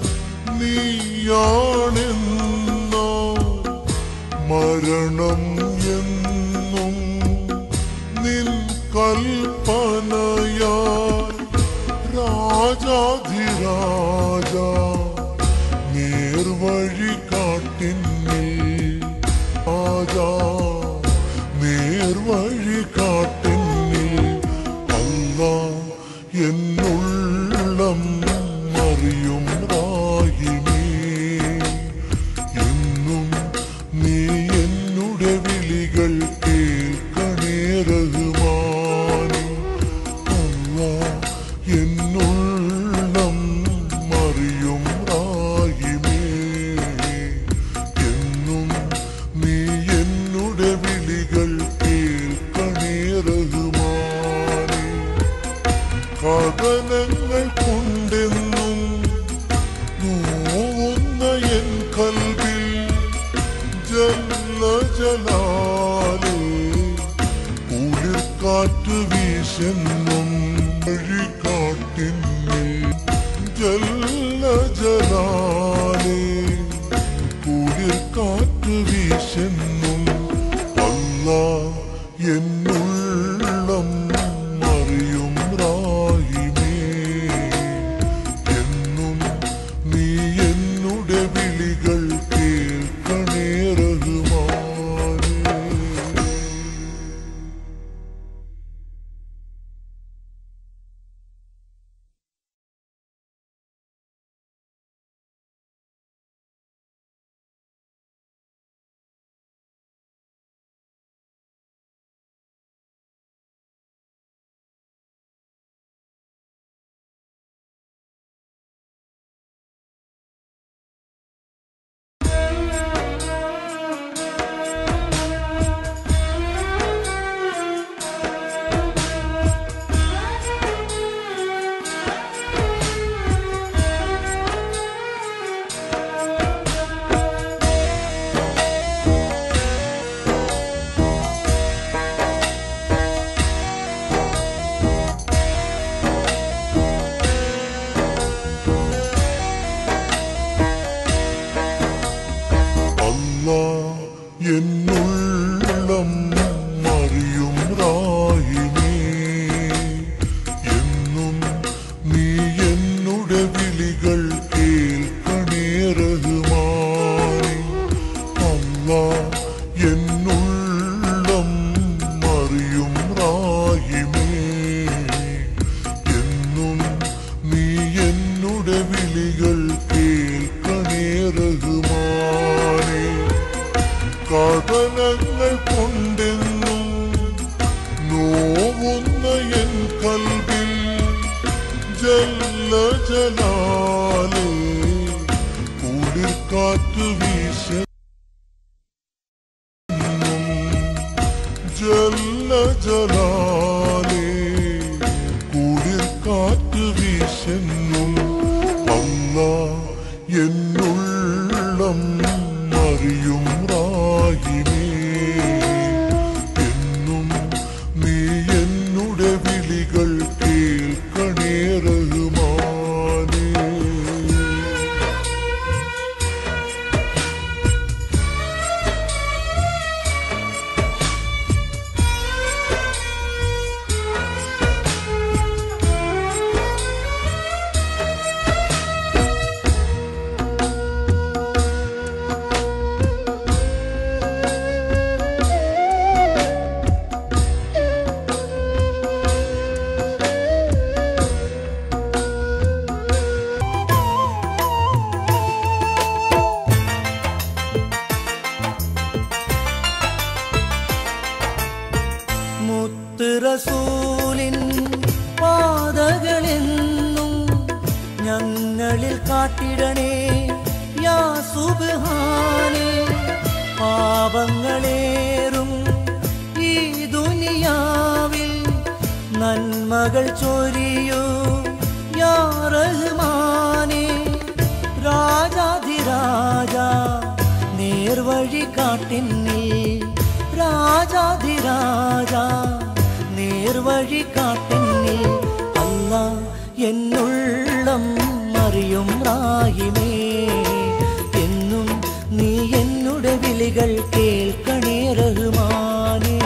നീയാണെന്നോ മരണം എന്നും നിൻ കൽപ്പനയായി രാജാധിരാജ നീ എന്നുള്ളം അറിയും റാഹിമേ എന്നും നീ എന്നുടെ വിളികൾ കേൾക്കണേ റഹ്മാനേ അല്ലാ എന്നുള്ളം അറിയും റാഹിമേ എന്നും നീ എന്നുടെ വിളികൾ കേൾക്കണേ റഹ്മാനേ കഥനങ്ങൾ കൊണ്ടെന്നും നോവുന്ന എൻ കൽവിൽ ജല്ല ജലാലേ കുളിർക്കാറ്റ് വീശെന്നും വഴികാട്ടിന്നിൽ ജല്ല ജലാലേ കുളിർക്കാറ്റ് വീശെന്നും അല്ലാ എന്നുള്ളം അറിയും റാഹിമേ എന്നും നീ എന്നുടെ വിളികൾ കേൾക്കണേ റഹ്മാനേ അല്ലാ എന്നുള്ളം അറിയും റാഹിമേ എന്നും നീ എന്നുടെ വിളികൾ കേൾക്കണേ റഹ്മാനേ അല്ലാ എന്നുള്ളം അറിയും റാഹിമേ എന്നും നീ എന്നുടെ വിളികൾ കേൾക്കണേ റഹ്മാനേ കഥനങ്ങൾ കൊണ്ടെന്നും നോവുന്ന എൻ കൽവിൽ ജല്ല ജലാലേ കുളിർക്കാറ്റ് വീശ ജല്ല ജലാലേ കുളിർക്കാറ്റ് വീശെന്നും അല്ലാ എന്നുള്ളം അറിയും റാഹിമേ എന്നും നീ എന്നുടെ വിളികൾ കേൾക്കണേ റഹ്മാനേ മുത്ത് റസൂലിൻ പാതകളെന്നും ഞങ്ങളിൽ കാട്ടിടണേ യാ സുബ്ഹാനേ പാപങ്ങളേറും ഈ ദുനിയാവിൽ നന്മകൾ ചൊരിയൂ യാ റഹ്മാനേ രാജാധിരാജ നേർവഴി കാട്ടിന്നിൽ രാജാധിരാജ നേർവഴി കാട്ടിന്നിൽ അല്ല എന്നുള്ളം അറിയും റാഹിമേ എന്നും നീ എന്നുടെ വിളികൾ കേൾക്കണേ റഹ്മാനേ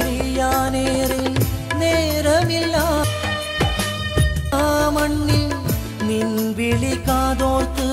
പിരിയാനേറെ നേരമില്ല ആ മണ്ണിൽ നിൻ വിളി കാതോർത്ത്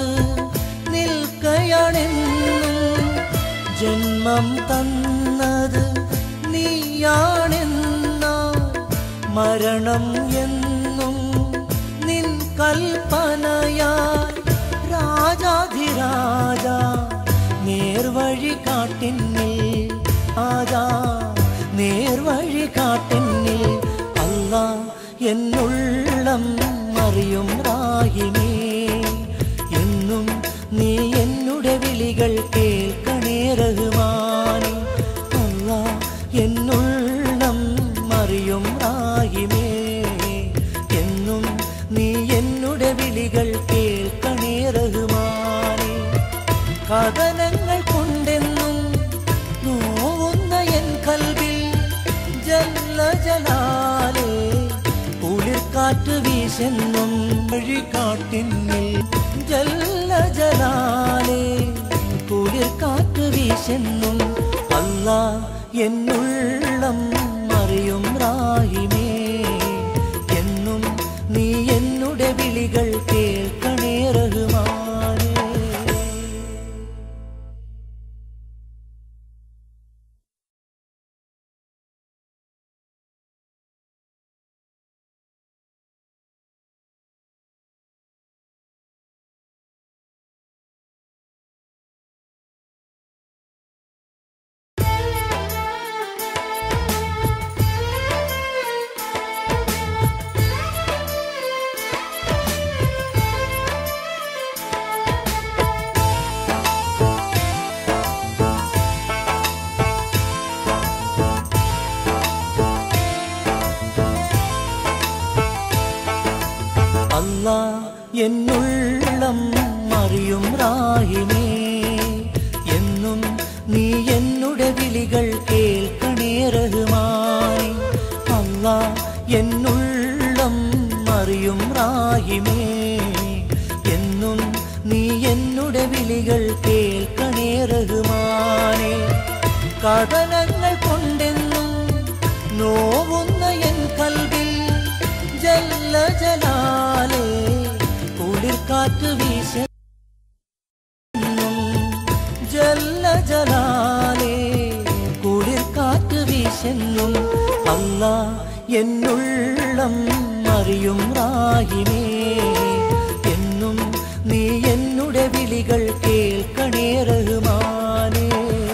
നിൽക്കയാണെന്നും ജന്മം തന്നത് നീയാണെന്ന മരണം എന്നും നിൻ കൽപ്പനയായി രാജാധിരാജ നേർവഴി കാട്ടിന്നിൽ ആജാ നേർവഴി കാട്ടിന്നിൽ അല്ല എന്നുള്ളം അറിയും റാഹിമേ എന്നും നീ എന്നുടെ വിളികൾ കേൾക്കണേ റഹ്മാനെ അല്ല എന്നുള്ളം അറിയും റാഹിമേ എന്നും നീ എന്നുടെ വിളികൾ കേൾക്കണേ റഹ്മാനെ കഥനങ്ങൾ കൊണ്ടെന്നും നോവുന്ന എൻ കൽവിൽ ജല്ല ജലാലേ കുളിർക്കാറ്റ് വീശെന്നും വഴികാട്ടിന്നിൽ ജല്ല ജലാലേ കുളിർക്കാറ്റ് വീശെന്നും അല്ല എന്നുള്ളം അറിയും റാഹിമേ എന്നും നീ എന്നുടെ വിളികൾ കേൾക്കണേ റഹ്മാനേ അല്ല എന്നുള്ളം അറിയും റാഹിമേ എന്നും നീ എന്നുടെ വിളികൾ കേൾക്കണേ റഹ്മാൻ അല്ല എന്നുള്ളം അറിയും റാഹിമേ എന്നും നീ എന്നുടെ വിളികൾ കേൾക്കണേ റഹ്മാനെ കഥനങ്ങൾ കൊണ്ടെന്നും നോവുന്ന എൻ കൽവിൽ ജല്ല ജലാലേ കുളിർക്കാറ്റ് വീശ ജല്ല ജലാലേ കുളിർക്കാറ്റ് വീശെന്നും അല്ല എന്നുള്ളം അറിയും റാഹിമേ എന്നും നീ എന്നുടെ വിളികൾ കേൾക്കണേ റഹ്മാനേ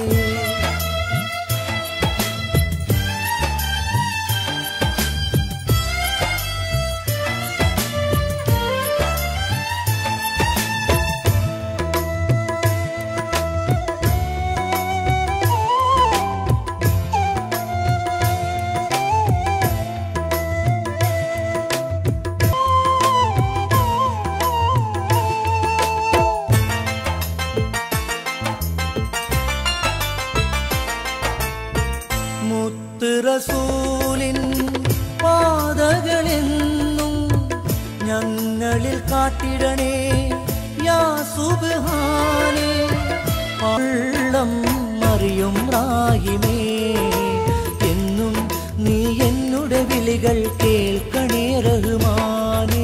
മുത്ത് റസൂലിൻ പാതകളെന്നും ഞങ്ങളിൽ കാട്ടിടണേ യാ സുബ്ഹാനേ പള്ളം അറിയും റാഹിമേ എന്നും നീ എന്നുടെ വിളികൾ കേൾക്കണേ റഹ്മാനേ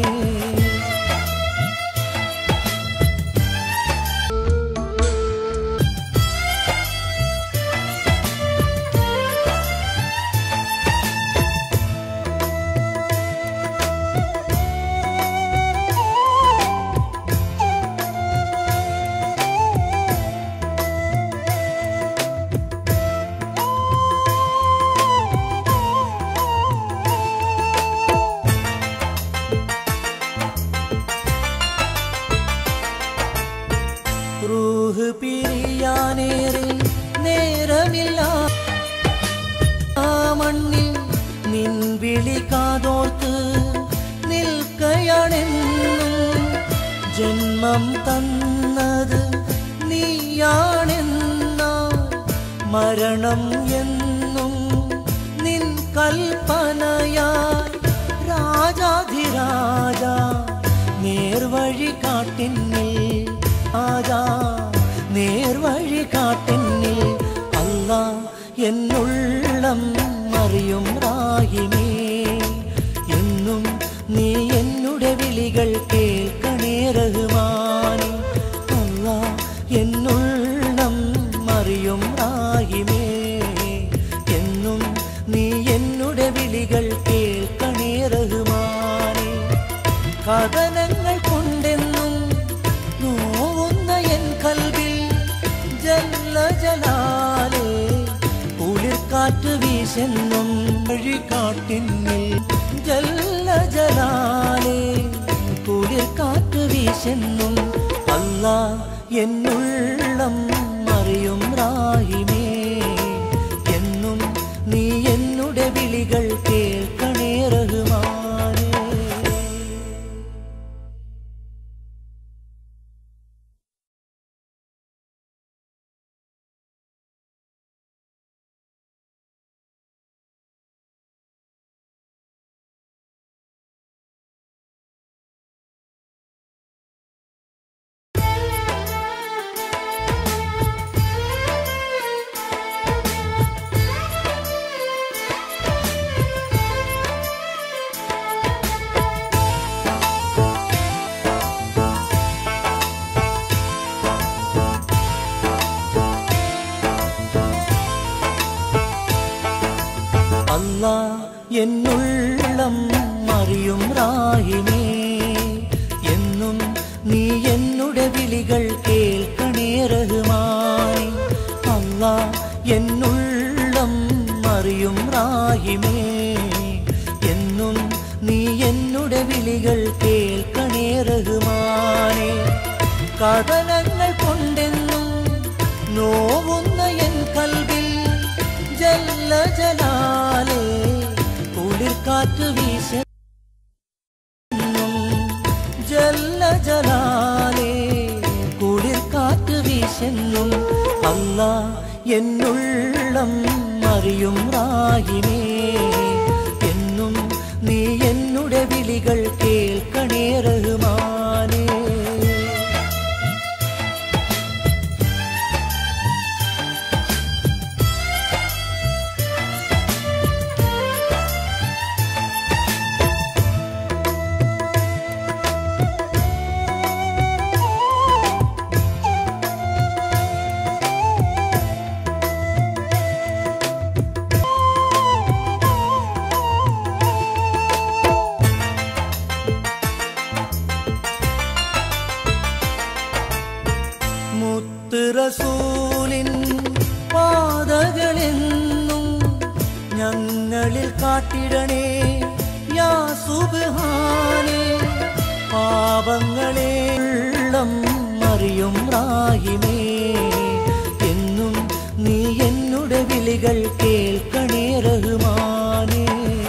റൂഹ് പിരിയാനേറെ നേരമില്ല ആ മണ്ണിൽ നിൻ വിളി കാതോർത്ത് നിൽക്കയാണെന്നും ജന്മം തന്നത് നീയാണെന്ന മരണം എന്നും നിൻ കൽപ്പനയായി രാജാധിരാജ നേർവഴി കാട്ടിന്നിൽ ആജാ നേർവഴി കാട്ടിന്നിൽ അല്ല എന്നുള്ളം അറിയും റാഹിമേ എന്നും നീ എന്നുടെ വിളികൾ കേൾക്കണേ റഹ്മാനെ അല്ലാ എന്നുള്ളം അറിയും റാഹിമേ എന്നും നീ എന്നുടെ വിളികൾ കേൾക്കണേ റഹ്മാനെ കഥനങ്ങൾ കൊണ്ടെന്നും നോവുന്ന എൻ കൽവിൽ ജല്ല ജലാലേ കുളിർക്കാറ്റ് വീശെന്നും വഴികാട്ടിന്നിൽ ജല്ല ജലാലേ കുളിർക്കാറ്റ് വീശെന്നും അല്ലാ എന്നുള്ളം അറിയും റാഹിമേ എന്നും നീ എന്നുടെ വിളികൾ കേൾക്കണേ റഹ്മാനേ അല്ലാ എന്നുള്ളം അറിയും റാഹിമേ എന്നും നീ എന്നുടെ വിളികൾ കേൾക്കണേ റഹ്മാനെ അല്ലാ എന്നുള്ളം അറിയും റാഹിമേ എന്നും നീ എന്നുടെ വിളികൾ കേൾക്കണേ റഹ്മാനെ കഥനങ്ങൾ കൊണ്ടെന്നും നോവുന്ന എൻ കൽവിൽ ജല്ല ജലാലേ കുളിർക്കാറ്റ് വീശെന്നും ജല്ല ജലാലേ കുളിർക്കാറ്റ് വീശെന്നും അല്ല എന്നുള്ളം അറിയും റാഹിമേ എന്നും നീ എന്നുടെ വിളികൾ കേൾക്കണേ റഹ്മാനേ മുത്ത് റസൂലിൻ പാതകളെന്നും ഞങ്ങളിൽ കാട്ടിടണേ യാ സുബ്ഹാനേ പാപങ്ങളെ ഉള്ളം അറിയും റാഹിമേ എന്നും നീ എന്നുടെ വിളികൾ കേൾക്കണേ റഹ്മാനേ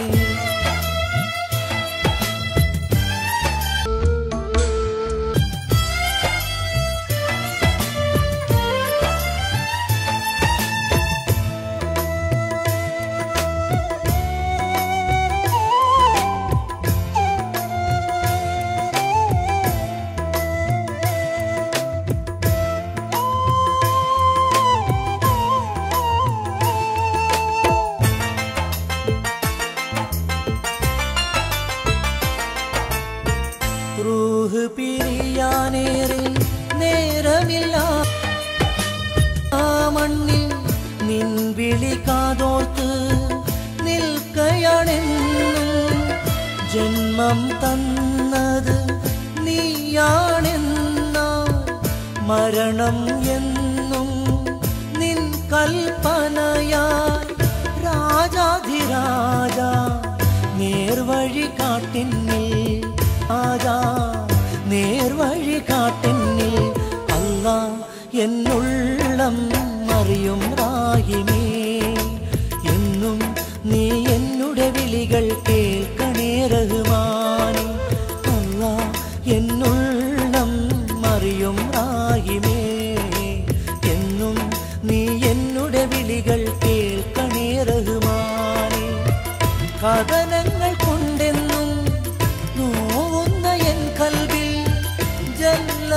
റൂഹ് പിരിയാനേറെ നേരമില്ല ആ മണ്ണിൽ നിൻ വിളി കാതോർത്ത് നിൽക്കയാണെന്നും ജന്മം തന്നത് നീയാണെന്ന മരണം എന്നും നിൻ കൽപ്പനയായി രാജാധിരാജ നേർവഴി കാട്ടിന്നിൽ ആജാ നേർവഴി കാട്ടിന്നിൽ അല്ല എന്നുള്ളം അറിയും റാഹിമേ എന്നും നീ എന്നുടെ വിളികൾ കേൾക്കണേ റഹ്മാനെ അല്ല എന്നുള്ളം അറിയും റാഹിമേ എന്നും നീ എന്നുടെ വിളികൾ കേൾക്കണേ റഹ്മാനെ കഥനങ്ങൾ കൊണ്ടെന്നും നോവുന്ന എൻ കൽവിൽ ജല്ല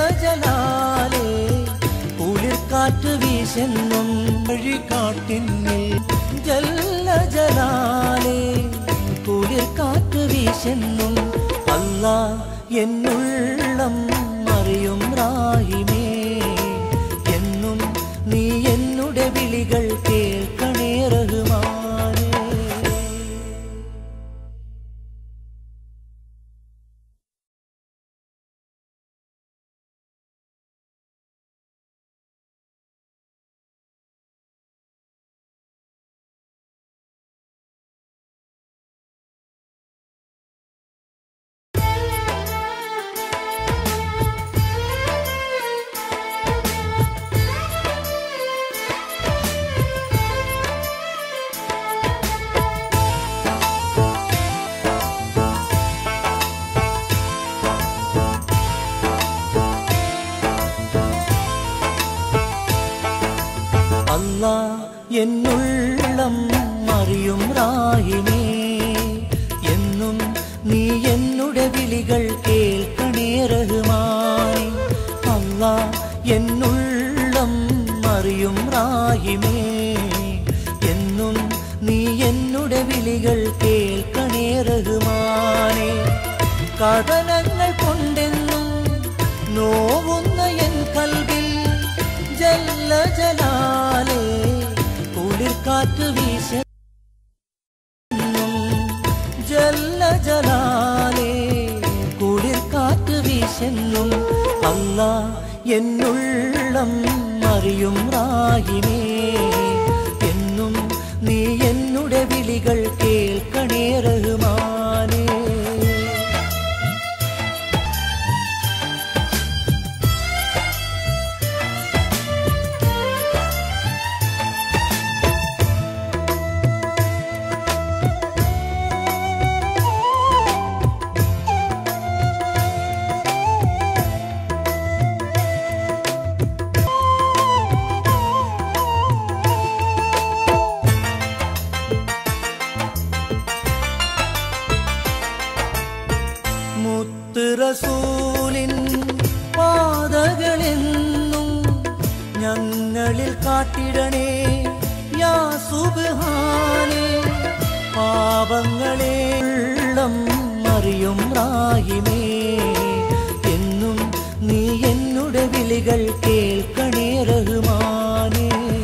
ജലാലേ കുളിർക്കാറ്റ് വീശെന്നും വഴികാട്ടിന്നിൽ ജല്ല ജലാലേ കുളിർ കാറ്റ് വീശെന്നും അല്ല എന്നുള്ളം അറിയും റാഹിമേ എന്നും നീ എന്നുടെ വിളികൾ കേൾക്കണേ റഹ്മാനേ അല്ല എന്നുള്ളം അറിയും റാഹിമേ എന്നും നീ എന്നുടെ വിളികൾ കേൾക്കണേ റഹ്മാൻ അല്ല എന്നുള്ളം അറിയും റാഹിമേ എന്നും നീ എന്നുടെ വിളികൾ കേൾക്കണേ റഹ്മാനേ കഥനങ്ങൾ കൊണ്ടെന്നും നോവുന്ന എൻ കൽവിൽ ജല്ല ജലാലേ കുളിർക്കാറ്റ് വീശ ജല്ല ജലാലേ കുളിർക്കാറ്റ് വീശെന്നും അല്ല എന്നുള്ളം അറിയും റാഹിമേ എന്നും നീ എന്നുടെ വിളികൾ കേൾക്കണേ റഹ്മാനേ മുത്ത് റസൂലിൻ പാതകളെന്നും ഞങ്ങളിൽ കാട്ടിടണേ യാ സുബ്ഹാനേ പാപങ്ങളെ ഉള്ളം അറിയും റാഹിമേ എന്നും നീ എന്നുടെ വിളികൾ കേൾക്കണേ റഹ്മാനേ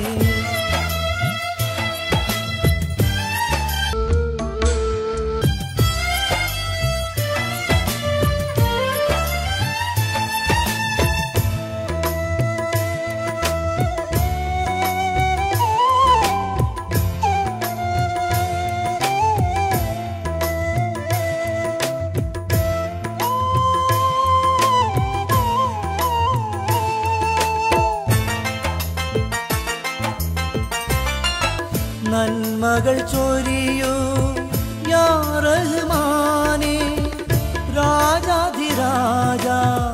നന്മകൾ ചൊരിയൂ യാ റഹ്മാനേ രാജാധിരാജ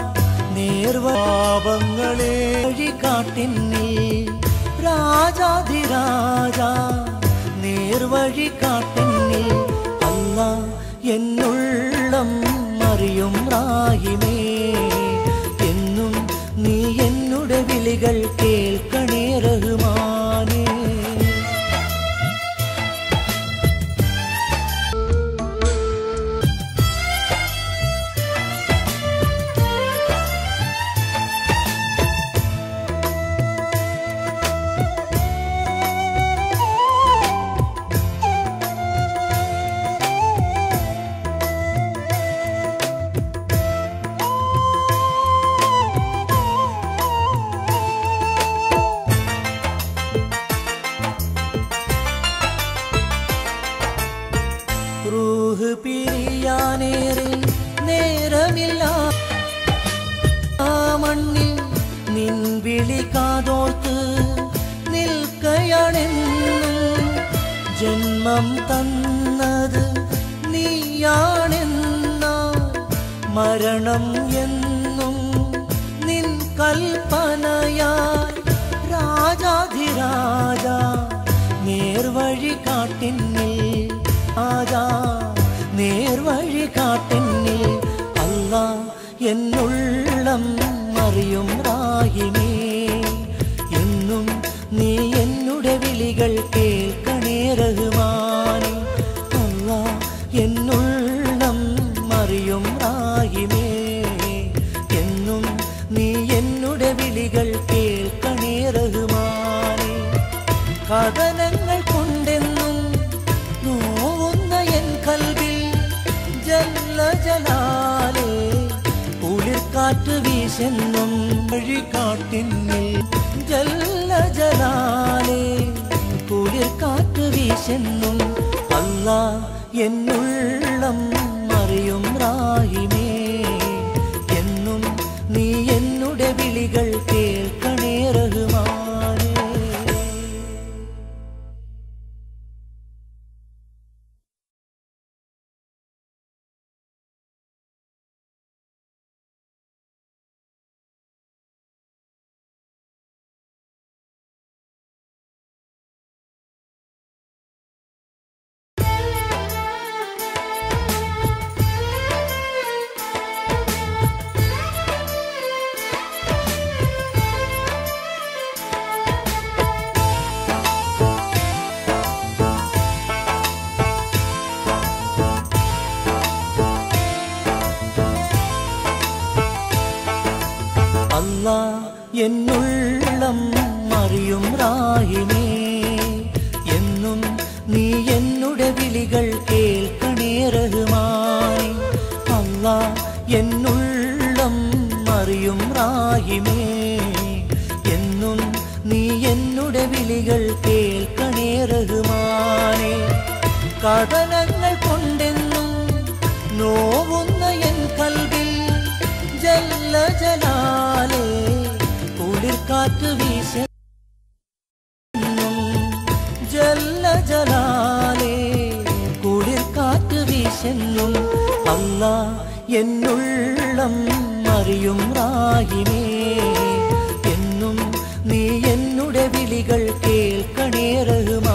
നേർവാപങ്ങളെ വഴികാട്ടിന്നിൽ രാജാധിരാജ നേർവഴി കാട്ടിന്നിൽ അല്ല എന്നുള്ളം അറിയും റാഹിമേ എന്നും നീ എന്നുടെ വിളികൾ കേൾക്കണേ റഹ്മാനേ റൂഹ് പിരിയാനേറെ നേരമില്ല ആ മണ്ണിൽ നിൻ വിളി കാതോർത്ത് നിൽക്കയാണെന്നും ജന്മം തന്നത് നീയാണെന്ന മരണം എന്നും നിൻ കൽപ്പനയായി രാജാധിരാജ നേർവഴി കാട്ടിന്നിൽ ആജാ നേർവഴി കാട്ടിന്നിൽ അല്ല എന്നുള്ളം അറിയും റാഹിമേ എന്നും നീ എന്നുടെ വിളികൾ കേൾക്കണേറ വീശെന്നും വഴികാട്ടിന്നിൽ ജല്ല ജലാലേ കുളിർ കാറ്റ് വീശെന്നും അല്ല എന്നുള്ളം അറിയും റാഹിമേ എന്നും നീ എന്നുടെ വിളികൾ കേൾക്കണേ റഹ്മാനേ അല്ല എന്നുള്ളം അറിയും റാഹിമേ എന്നും നീ എന്നുടെ വിളികൾ കേൾക്കണേ റഹ്മാൻ അല്ല എന്നുള്ളം അറിയും റാഹിമേ എന്നും നീ എന്നുടെ വിളികൾ കേൾക്കണേ റഹ്മാനേ കഥനങ്ങൾ കൊണ്ടെന്നും നോവുന്ന എൻ കൽവിൽ ജല്ല ജലാലേ കുളിർക്കാറ്റ് വീശ ജല്ല ജലാലേ കുളിർക്കാറ്റ് വീശെന്നും അല്ല എന്നുള്ളം അറിയും റാഹിമേ എന്നും നീ എന്നുടെ വിളികൾ കേൾക്കണേ റഹ്മാൻ